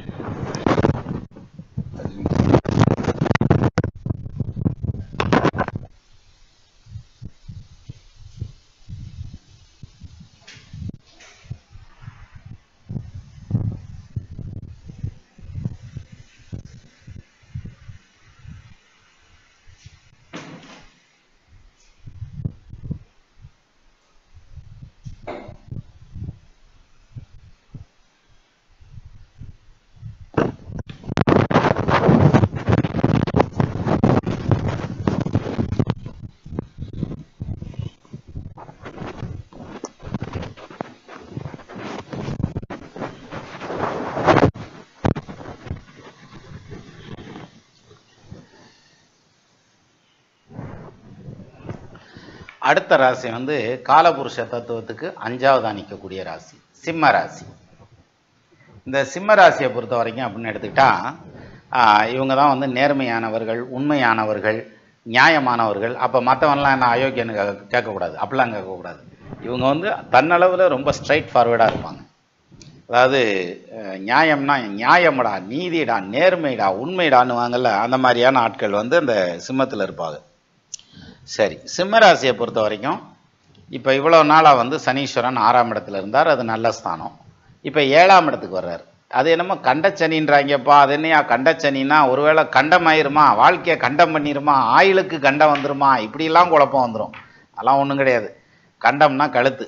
[SPEAKER 1] அடுத்த ராசி வந்து காலபுருஷ தத்துவத்துக்கு அஞ்சாவதா நிற்கக்கூடிய ராசி சிம்ம ராசி இந்த சிம்ம ராசியை பொறுத்த வரைக்கும் அப்படின்னு எடுத்துக்கிட்டா ஆஹ், இவங்க தான் வந்து நேர்மையானவர்கள் உண்மையானவர்கள் நியாயமானவர்கள் அப்போ மற்றவன்லாம் என்ன அயோக்கியன்னு கேட்க- கேட்கக்கூடாது அப்படிலாம் கேட்கக்கூடாது இவங்க வந்து தன்னளவில் ரொம்ப ஸ்ட்ரைட் ஃபார்வேர்டாக இருப்பாங்க அதாவது அஹ், நியாயம்னா நியாயம்டா நீதிடா நேர்மைடா உண்மைடான்னு வாங்கல அந்த மாதிரியான ஆட்கள் வந்து அந்த சிம்மத்தில் இருப்பாங்க சரி சிம்ம ராசியை பொறுத்த வரைக்கும் இப்போ இவ்வளோ நாளாக வந்து சனீஸ்வரன் ஆறாம் இடத்துல இருந்தார் அது நல்ல ஸ்தானம் இப்போ ஏழாம் இடத்துக்கு வர்றாரு அது என்னமோ கண்டச்சனின்றாங்கப்பா அது என்னையா கண்டச்சனின்னா ஒருவேளை கண்டமாயிருமா வாழ்க்கையை கண்டம் பண்ணிருமா ஆயுளுக்கு கண்டம் வந்துருமா இப்படிலாம் குழப்பம் வந்துடும் அதெல்லாம் ஒன்றும் கிடையாது கண்டம்னா கழுத்து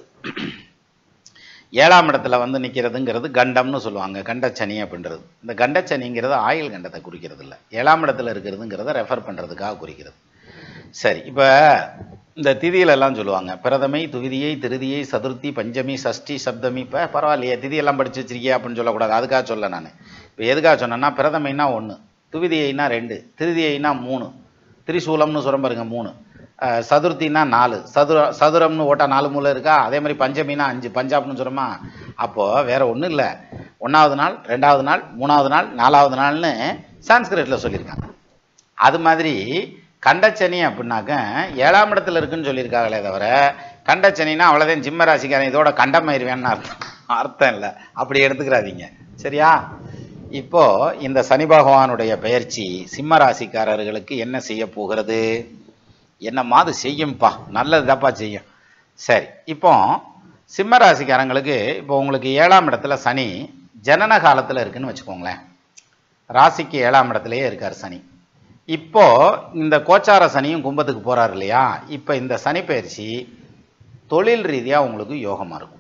[SPEAKER 1] ஏழாம் இடத்துல வந்து நிற்கிறதுங்கிறது கண்டம்னு சொல்லுவாங்க கண்டச்சனி அப்படின்றது இந்த கண்டச்சனிங்கிறது ஆயுள் கண்டத்தை குறிக்கிறது இல்லை ஏழாம் இடத்துல இருக்கிறதுங்கிறத ரெஃபர் பண்ணுறதுக்காக குறிக்கிறது சரி இப்போ இந்த திதியிலெல்லாம் சொல்லுவாங்க பிரதமை துவிதியை திருதியை சதுர்த்தி பஞ்சமி சஷ்டி சப்தமி இப்போ பரவாயில்லையே திதியெல்லாம் படித்து வச்சிருக்கியே அப்படின்னு சொல்லக்கூடாது அதுக்காக சொல்ல நான் இப்போ எதுக்காக சொன்னேன்னா பிரதமைனா ஒன்று துவிதியைனா ரெண்டு திருதியைனா மூணு திரிசூலம்னு சொல்கிறோம் பாருங்க மூணு அஹ், சதுர்த்தினா நாலு சதுர சதுரம்னு ஓட்டா நாலு மூலை இருக்கா அதே மாதிரி பஞ்சமினா அஞ்சு பஞ்சாப்னு சொல்கிறோமா அப்போது வேற ஒன்றும் இல்லை ஒன்றாவது நாள் ரெண்டாவது நாள் மூணாவது நாள் நாலாவது நாள்னு சான்ஸ்கிரிட்டில் சொல்லியிருக்காங்க அது மாதிரி கண்டச்சனி அப்படின்னாக்க ஏழாம் இடத்துல இருக்குன்னு சொல்லியிருக்காங்களே தவிர கண்டச்சனின்னா அவ்வளோதான் ஜிம்ம ராசிக்காரன் இதோட கண்டமாயிருவேன்னு அர்த்தம் அர்த்தம் இல்லை அப்படி எடுத்துக்கிறாதீங்க சரியா இப்போ இந்த சனி பகவானுடைய பெயர்ச்சி சிம்ம ராசிக்காரர்களுக்கு என்ன செய்ய போகிறது என்னம்மா அது செய்யும்ப்பா நல்லதுதாப்பா செய்யும் சரி இப்போ சிம்ம ராசிக்காரங்களுக்கு இப்போ உங்களுக்கு ஏழாம் இடத்துல சனி ஜனன காலத்தில் இருக்குன்னு வச்சுக்கோங்களேன் ராசிக்கு ஏழாம் இடத்துலயே இருக்கார் சனி இப்போ இந்த கோச்சார சனியும் கும்பத்துக்கு போறார் இல்லையா இப்போ இந்த சனி பயிற்சி தொழில் ரீதியாக உங்களுக்கு யோகமாக இருக்கும்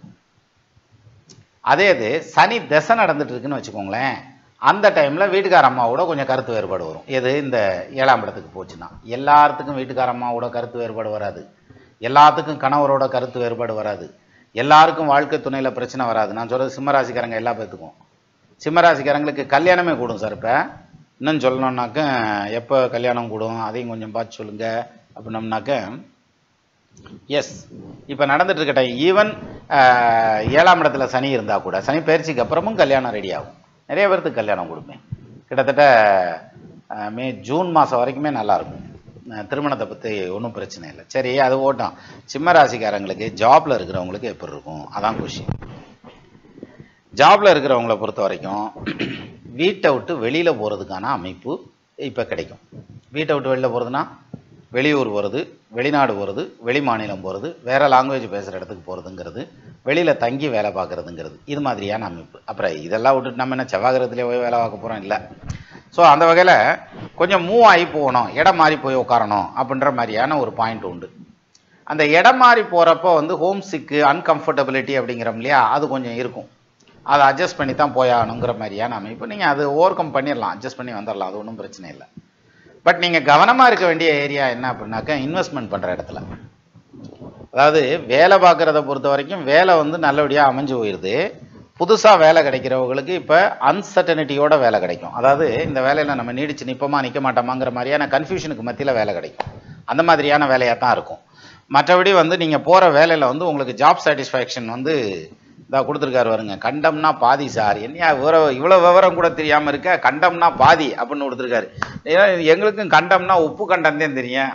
[SPEAKER 1] அதே இது சனி தசை நடந்துட்டு இருக்குன்னு வச்சுக்கோங்களேன் அந்த டைமில் வீட்டுக்கார அம்மாவோட கொஞ்சம் கருத்து வேறுபாடு வரும் எது இந்த ஏழாம் இடத்துக்கு போச்சுன்னா எல்லாத்துக்கும் வீட்டுக்கார அம்மாவோட கருத்து வேறுபாடு வராது எல்லாத்துக்கும் கணவரோட கருத்து வேறுபாடு வராது எல்லாருக்கும் வாழ்க்கை துணையில் பிரச்சனை வராது நான் சொல்கிறது சிம்மராசிக்காரங்க எல்லா பேத்துக்கும் சிம்மராசிக்காரங்களுக்கு கல்யாணமே கூடும் சார் இப்போ இன்னும் சொல்லணும்னாக்க எப்போ கல்யாணம் கூடும் அதையும் கொஞ்சம் பார்த்து சொல்லுங்க அப்படின்னம்னாக்க எஸ் இப்போ நடந்துட்டு இருக்க டைம் ஈவன் ஏழாம் இடத்துல சனி இருந்தால் கூட சனி பயிற்சிக்கு அப்புறமும் கல்யாணம் ரெடி ஆகும் நிறைய பேர்த்துக்கு கல்யாணம் கொடுப்பேன் கிட்டத்தட்ட அஹ், மே ஜூன் மாதம் வரைக்குமே நல்லா இருக்கும் அஹ், திருமணத்தை பற்றி ஒன்றும் பிரச்சனை இல்லை சரி அது ஓட்டம் சிம்ம ராசிக்காரங்களுக்கு ஜாப்ல இருக்கிறவங்களுக்கு எப்படி இருக்கும் அதான் கொஷின் ஜாப்ல இருக்கிறவங்கள பொறுத்த வரைக்கும் வீட்டை விட்டு வெளியில போறதுக்கான அமைப்பு இப்ப கிடைக்கும் வீட்டை விட்டு வெளியில போறதுன்னா வெளியூர் போகிறது வெளிநாடு போகிறது வெளி மாநிலம் போகிறது வேற லாங்குவேஜ் பேசுகிற இடத்துக்கு போகிறதுங்கிறது வெளியில் தங்கி வேலை பார்க்குறதுங்கிறது இது மாதிரியான அமைப்பு அப்புறம் இதெல்லாம் விட்டுட்டு நம்ம என்ன செவ்வாகிரகத்திலே போய் வேலை பார்க்க போகிறோம் இல்லை ஸோ அந்த வகையில் கொஞ்சம் மூவ் ஆகி போகணும் இடம் மாறி போய் உட்காரணும் அப்படின்ற மாதிரியான ஒரு பாயிண்ட் உண்டு அந்த இடம் மாறி போகிறப்போ வந்து ஹோம் சிக்கு அன்கம்ஃபர்டபிலிட்டி அப்படிங்கிறோம் இல்லையா அது கொஞ்சம் இருக்கும் அதை அட்ஜஸ்ட் பண்ணி தான் போயாகணுங்கிற மாதிரியான அமைப்பு நீங்கள் அது ஓவர் கம் பண்ணிடலாம் அட்ஜஸ்ட் பண்ணி வந்துடலாம் அது ஒன்றும் பிரச்சனை இல்லை பட் நீங்கள் கவனமாக இருக்க வேண்டிய ஏரியா என்ன அப்படின்னாக்கா இன்வெஸ்ட்மெண்ட் பண்ணுற இடத்துல அதாவது வேலை பார்க்குறத பொறுத்த வரைக்கும் வேலை வந்து நல்லபடியாக அமைஞ்சு போயிடுது புதுசாக வேலை கிடைக்கிறவங்களுக்கு இப்போ அன்சர்டனிட்டியோட வேலை கிடைக்கும் அதாவது இந்த வேலையில் நம்ம நீடிச்சு நிற்போமா நிற்க மாட்டோமாங்கிற மாதிரியான கன்ஃபியூஷனுக்கு மத்தியில் வேலை கிடைக்கும் அந்த மாதிரியான வேலையாக தான் இருக்கும் மற்றபடி வந்து நீங்கள் போகிற வேலையில் வந்து உங்களுக்கு ஜாப் சாட்டிஸ்ஃபேக்ஷன் வந்து இதா கொடுத்துருக்காரு வருங்க கண்டம்னா பாதி சார் என்னையா விவரம் இவ்வளோ விவரம் கூட தெரியாமல் இருக்க கண்டம்னா பாதி அப்படின்னு கொடுத்துருக்காரு ஏன்னா எங்களுக்கும் கண்டம்னா உப்பு கண்டம் தான் தெரியும்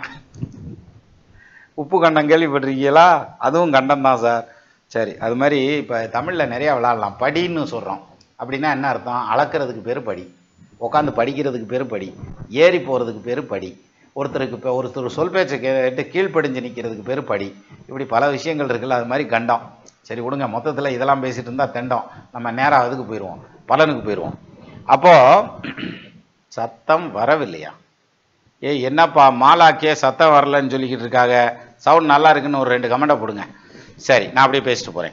[SPEAKER 1] உப்பு கண்டம் கேள்விப்பட்டிருக்கீங்களா அதுவும் கண்டம் தான் சார் சரி அது மாதிரி இப்போ தமிழில் நிறையா விளாட்லாம் படின்னு சொல்கிறோம் அப்படின்னா என்ன அர்த்தம் அளக்கிறதுக்கு பேர் படி உட்காந்து படிக்கிறதுக்கு பேர் படி ஏறி போகிறதுக்கு பேர் படி ஒருத்தருக்கு இப்போ ஒருத்தர் சொல் பேச்சை கேட்டு கீழ்ப்படிஞ்சு நிற்கிறதுக்கு பேர் படி இப்படி பல விஷயங்கள் இருக்குல்ல அது மாதிரி கண்டம் சரி விடுங்க மொத்தத்தில் இதெல்லாம் பேசிட்டு இருந்தால் தெண்டம் நம்ம நேராக அதுக்கு போயிடுவோம் பலனுக்கு போயிடுவோம் அப்போது சத்தம் வரவில்லையா ஏய் என்னப்பா மாலாக்கே சத்தம் வரலன்னு சொல்லிக்கிட்டு இருக்காங்க சவுண்ட் நல்லா இருக்குன்னு ஒரு ரெண்டு கமெண்ட்டை போடுங்க சரி நான் அப்படியே பேசிட்டு போகிறேன்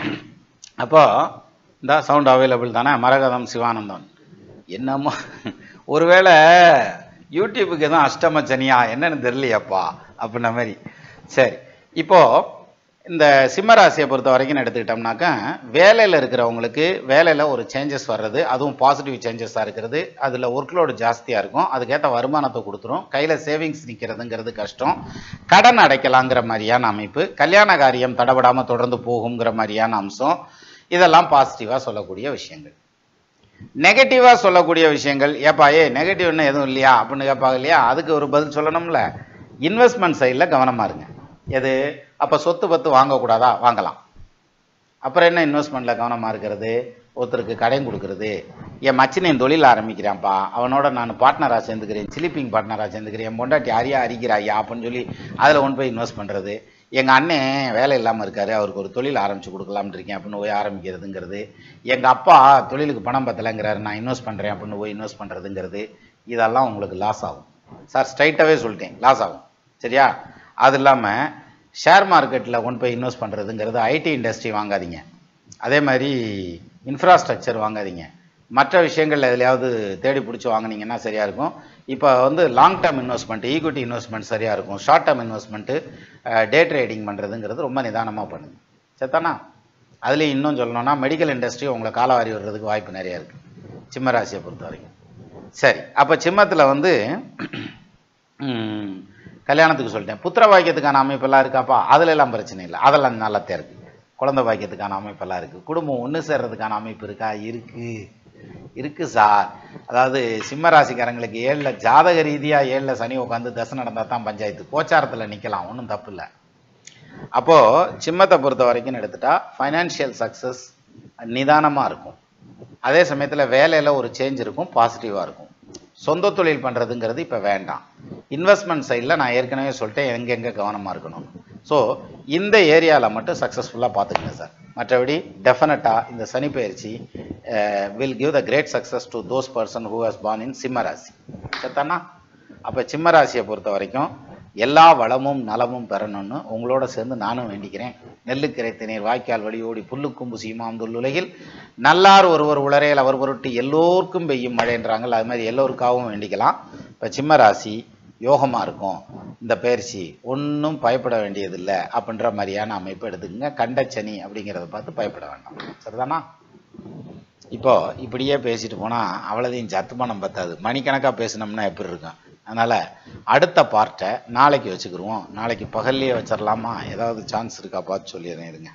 [SPEAKER 1] அப்போ இந்த சவுண்ட் அவைலபிள் தானே மரகதம் சிவானந்தம் என்னமோ ஒருவேளை யூடியூபுக்கு எதுவும் அஷ்டம சனியா என்னன்னு தெரியலையாப்பா அப்படின்ன மாதிரி சரி இப்போ இந்த சிம்மராசியை பொறுத்த வரைக்கும் எடுத்துக்கிட்டோம்னாக்கா வேலையில் இருக்கிறவங்களுக்கு வேலையில் ஒரு சேஞ்சஸ் வர்றது அதுவும் பாசிட்டிவ் சேஞ்சஸாக இருக்கிறது அதில் ஒர்க் லோடு ஜாஸ்தியாக இருக்கும் அதுக்கேற்ற வருமானத்தை கொடுத்துரும் கையில் சேவிங்ஸ் நிற்கிறதுங்கிறது கஷ்டம் கடன் அடைக்கலாங்கிற மாதிரியான அமைப்பு கல்யாண காரியம் தடபடாமல் தொடர்ந்து போகுங்கிற மாதிரியான அம்சம் இதெல்லாம் பாசிட்டிவாக சொல்லக்கூடிய விஷயங்கள் நெகட்டிவாக சொல்லக்கூடிய விஷயங்கள் ஏப்பா ஏ நெகட்டிவ்னு எதுவும் இல்லையா அப்படின்னு கேட்பாங்க இல்லையா அதுக்கு ஒரு பதில் சொல்லணும்ல இன்வெஸ்ட்மெண்ட் சைடில் கவனமாக இருங்க எது அப்போ சொத்து பத்து வாங்கக்கூடாதா வாங்கலாம் அப்புறம் என்ன இன்வெஸ்ட்மெண்ட்டில் கவனமாக இருக்கிறது ஒருத்தருக்கு கடன் கொடுக்கறது என் மச்சினையும் தொழில் ஆரம்பிக்கிறான்ப்பா அவனோட நான் பார்ட்னராக சேர்ந்துக்கிறேன் ஸ்லீப்பிங் பார்ட்னராக சேர்ந்துக்கிறேன் என் பொண்டாட்டி அரியா அரிக்கிறாயா அப்படின்னு சொல்லி அதில் ஒன்று போய் இன்வெஸ்ட் பண்ணுறது எங்கள் அண்ணன் வேலை இல்லாமல் இருக்காரு அவருக்கு ஒரு தொழில் ஆரம்பித்து கொடுக்கலாம்னு இருக்கேன் அப்படின்னு போய் ஆரம்பிக்கிறதுங்கிறது எங்கள் அப்பா தொழிலுக்கு பணம் பத்தலைங்கிறாரு நான் இன்வெஸ்ட் பண்ணுறேன் அப்படின்னு போய் இன்வெஸ்ட் பண்ணுறதுங்கிறது இதெல்லாம் உங்களுக்கு லாஸ் ஆகும் சார் ஸ்ட்ரைட்டாகவே சொல்லிட்டேன் லாஸ் ஆகும் சரியா அது இல்லாமல் ஷேர் மார்க்கெட்டில் கொண்டு போய் இன்வெஸ்ட் பண்ணுறதுங்கிறது ஐடி இண்டஸ்ட்ரி வாங்காதீங்க அதே மாதிரி இன்ஃப்ராஸ்ட்ரக்சர் வாங்காதீங்க மற்ற விஷயங்கள் எதுலையாவது தேடி பிடிச்சி வாங்குனீங்கன்னா சரியாக இருக்கும் இப்போ வந்து long term investment equity investment சரியாக இருக்கும் short term investment day trading பண்ணுறதுங்கிறது ரொம்ப நிதானமாக பண்ணுங்க சரிதானா அதுலேயும் இன்னும் சொல்லணும்னா மெடிக்கல் இண்டஸ்ட்ரி உங்களை காலவாரி வர்றதுக்கு வாய்ப்பு நிறையா இருக்குது சிம்மராசியை பொறுத்த வரைக்கும் சரி அப்போ சிம்மத்தில் வந்து ம், கல்யாணத்துக்கு சொல்லிட்டேன் புத்திர வாக்கியத்துக்கான அமைப்பெல்லாம் இருக்காப்பா அதுல எல்லாம் பிரச்சனை இல்லை அதெல்லாம் நல்லா இருக்கு குழந்தை பாக்கியத்துக்கான அமைப்பெல்லாம் இருக்குது குடும்பம் ஒன்று சேர்றதுக்கான அமைப்பு இருக்கா இருக்கு இருக்கு சார் அதாவது சிம்ம ராசிக்காரங்களுக்கு ஏழில் ஜாதக ரீதியாக ஏழில் சனி உட்காந்து தசை நடந்தால் தான் பஞ்சாயத்து கோச்சாரத்தில் நிற்கலாம் ஒன்றும் தப்பு இல்லை அப்போது சிம்மத்தை பொறுத்த வரைக்கும் எடுத்துட்டா ஃபைனான்ஷியல் சக்ஸஸ் நிதானமாக இருக்கும் அதே சமயத்தில் வேலையில் ஒரு சேஞ்ச் இருக்கும் பாசிட்டிவாக இருக்கும் சொந்த தொழில் பண்ணுறதுங்கிறது இப்போ வேண்டாம் இன்வெஸ்ட்மெண்ட் சைடில் நான் ஏற்கனவே சொல்லிட்டேன் எங்கெங்கே கவனமாக இருக்கணும் ஸோ இந்த ஏரியாவில் மட்டும் சக்ஸஸ்ஃபுல்லாக பார்த்துக்கங்க சார் மற்றபடி டெஃபினட்டாக இந்த சனி பயிற்சி will give the great success to those person who has born in சிம்ம ராசி சரிதானா அப்போ சிம்ம ராசியை பொறுத்த வரைக்கும் எல்லா வளமும் நலமும் பெறணும்னு உங்களோட சேர்ந்து நானும் வேண்டிக்கிறேன் நெல்லுக்கரை திணீர் வாய்க்கால் வழியோடி புல்லுக்கும் சீமாந்துள்ள உலகில் நல்லார் ஒருவர் உளரையில் அவர் பொருட்டு எல்லோருக்கும் பெய்யும் மழைன்றாங்கல்ல அது மாதிரி எல்லோருக்காகவும் வேண்டிக்கலாம் இப்போ சிம்ம ராசி யோகமாக இருக்கும் இந்த பயிற்சி ஒன்றும் பயப்பட வேண்டியதில்லை அப்படின்ற மாதிரியான அமைப்பு எடுத்துக்கங்க கண்டச்சனி அப்படிங்கிறத பார்த்து பயப்பட வேண்டாம் சரிதானா இப்போ இப்படியே பேசிட்டு போனால் அவ்வளோதையும் சத்துமானம் பத்தாது மணிக்கணக்காக பேசினோம்னா எப்படி இருக்கும் அதனால் அடுத்த பார்ட்டை நாளைக்கு வச்சுக்கிருவோம் நாளைக்கு பகல்லையே வச்சிடலாமா ஏதாவது சான்ஸ் இருக்கா பார்த்து சொல்லிடுறேன் இருங்க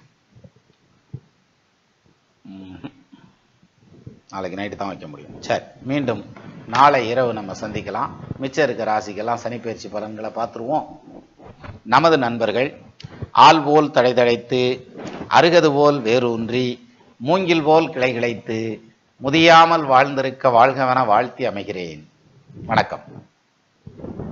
[SPEAKER 1] ம்ஹும். நாளைக்கு நைட்டு தான் வைக்க முடியும் சரி மீண்டும் நாளை இரவு நம்ம சந்திக்கலாம் மிச்சம் இருக்க ராசிக்கெல்லாம் சனிப்பயிற்சி பலன்களை பார்த்துருவோம் நமது நண்பர்கள் ஆள் போல் தடை தடைத்து அருகது போல் வேரூன்றி மூங்கில் போல் கிளை கிளைத்து முதியாமல் வாழ்ந்திருக்க வாழ்கவென வாழ்த்தி அமைகிறேன் வணக்கம்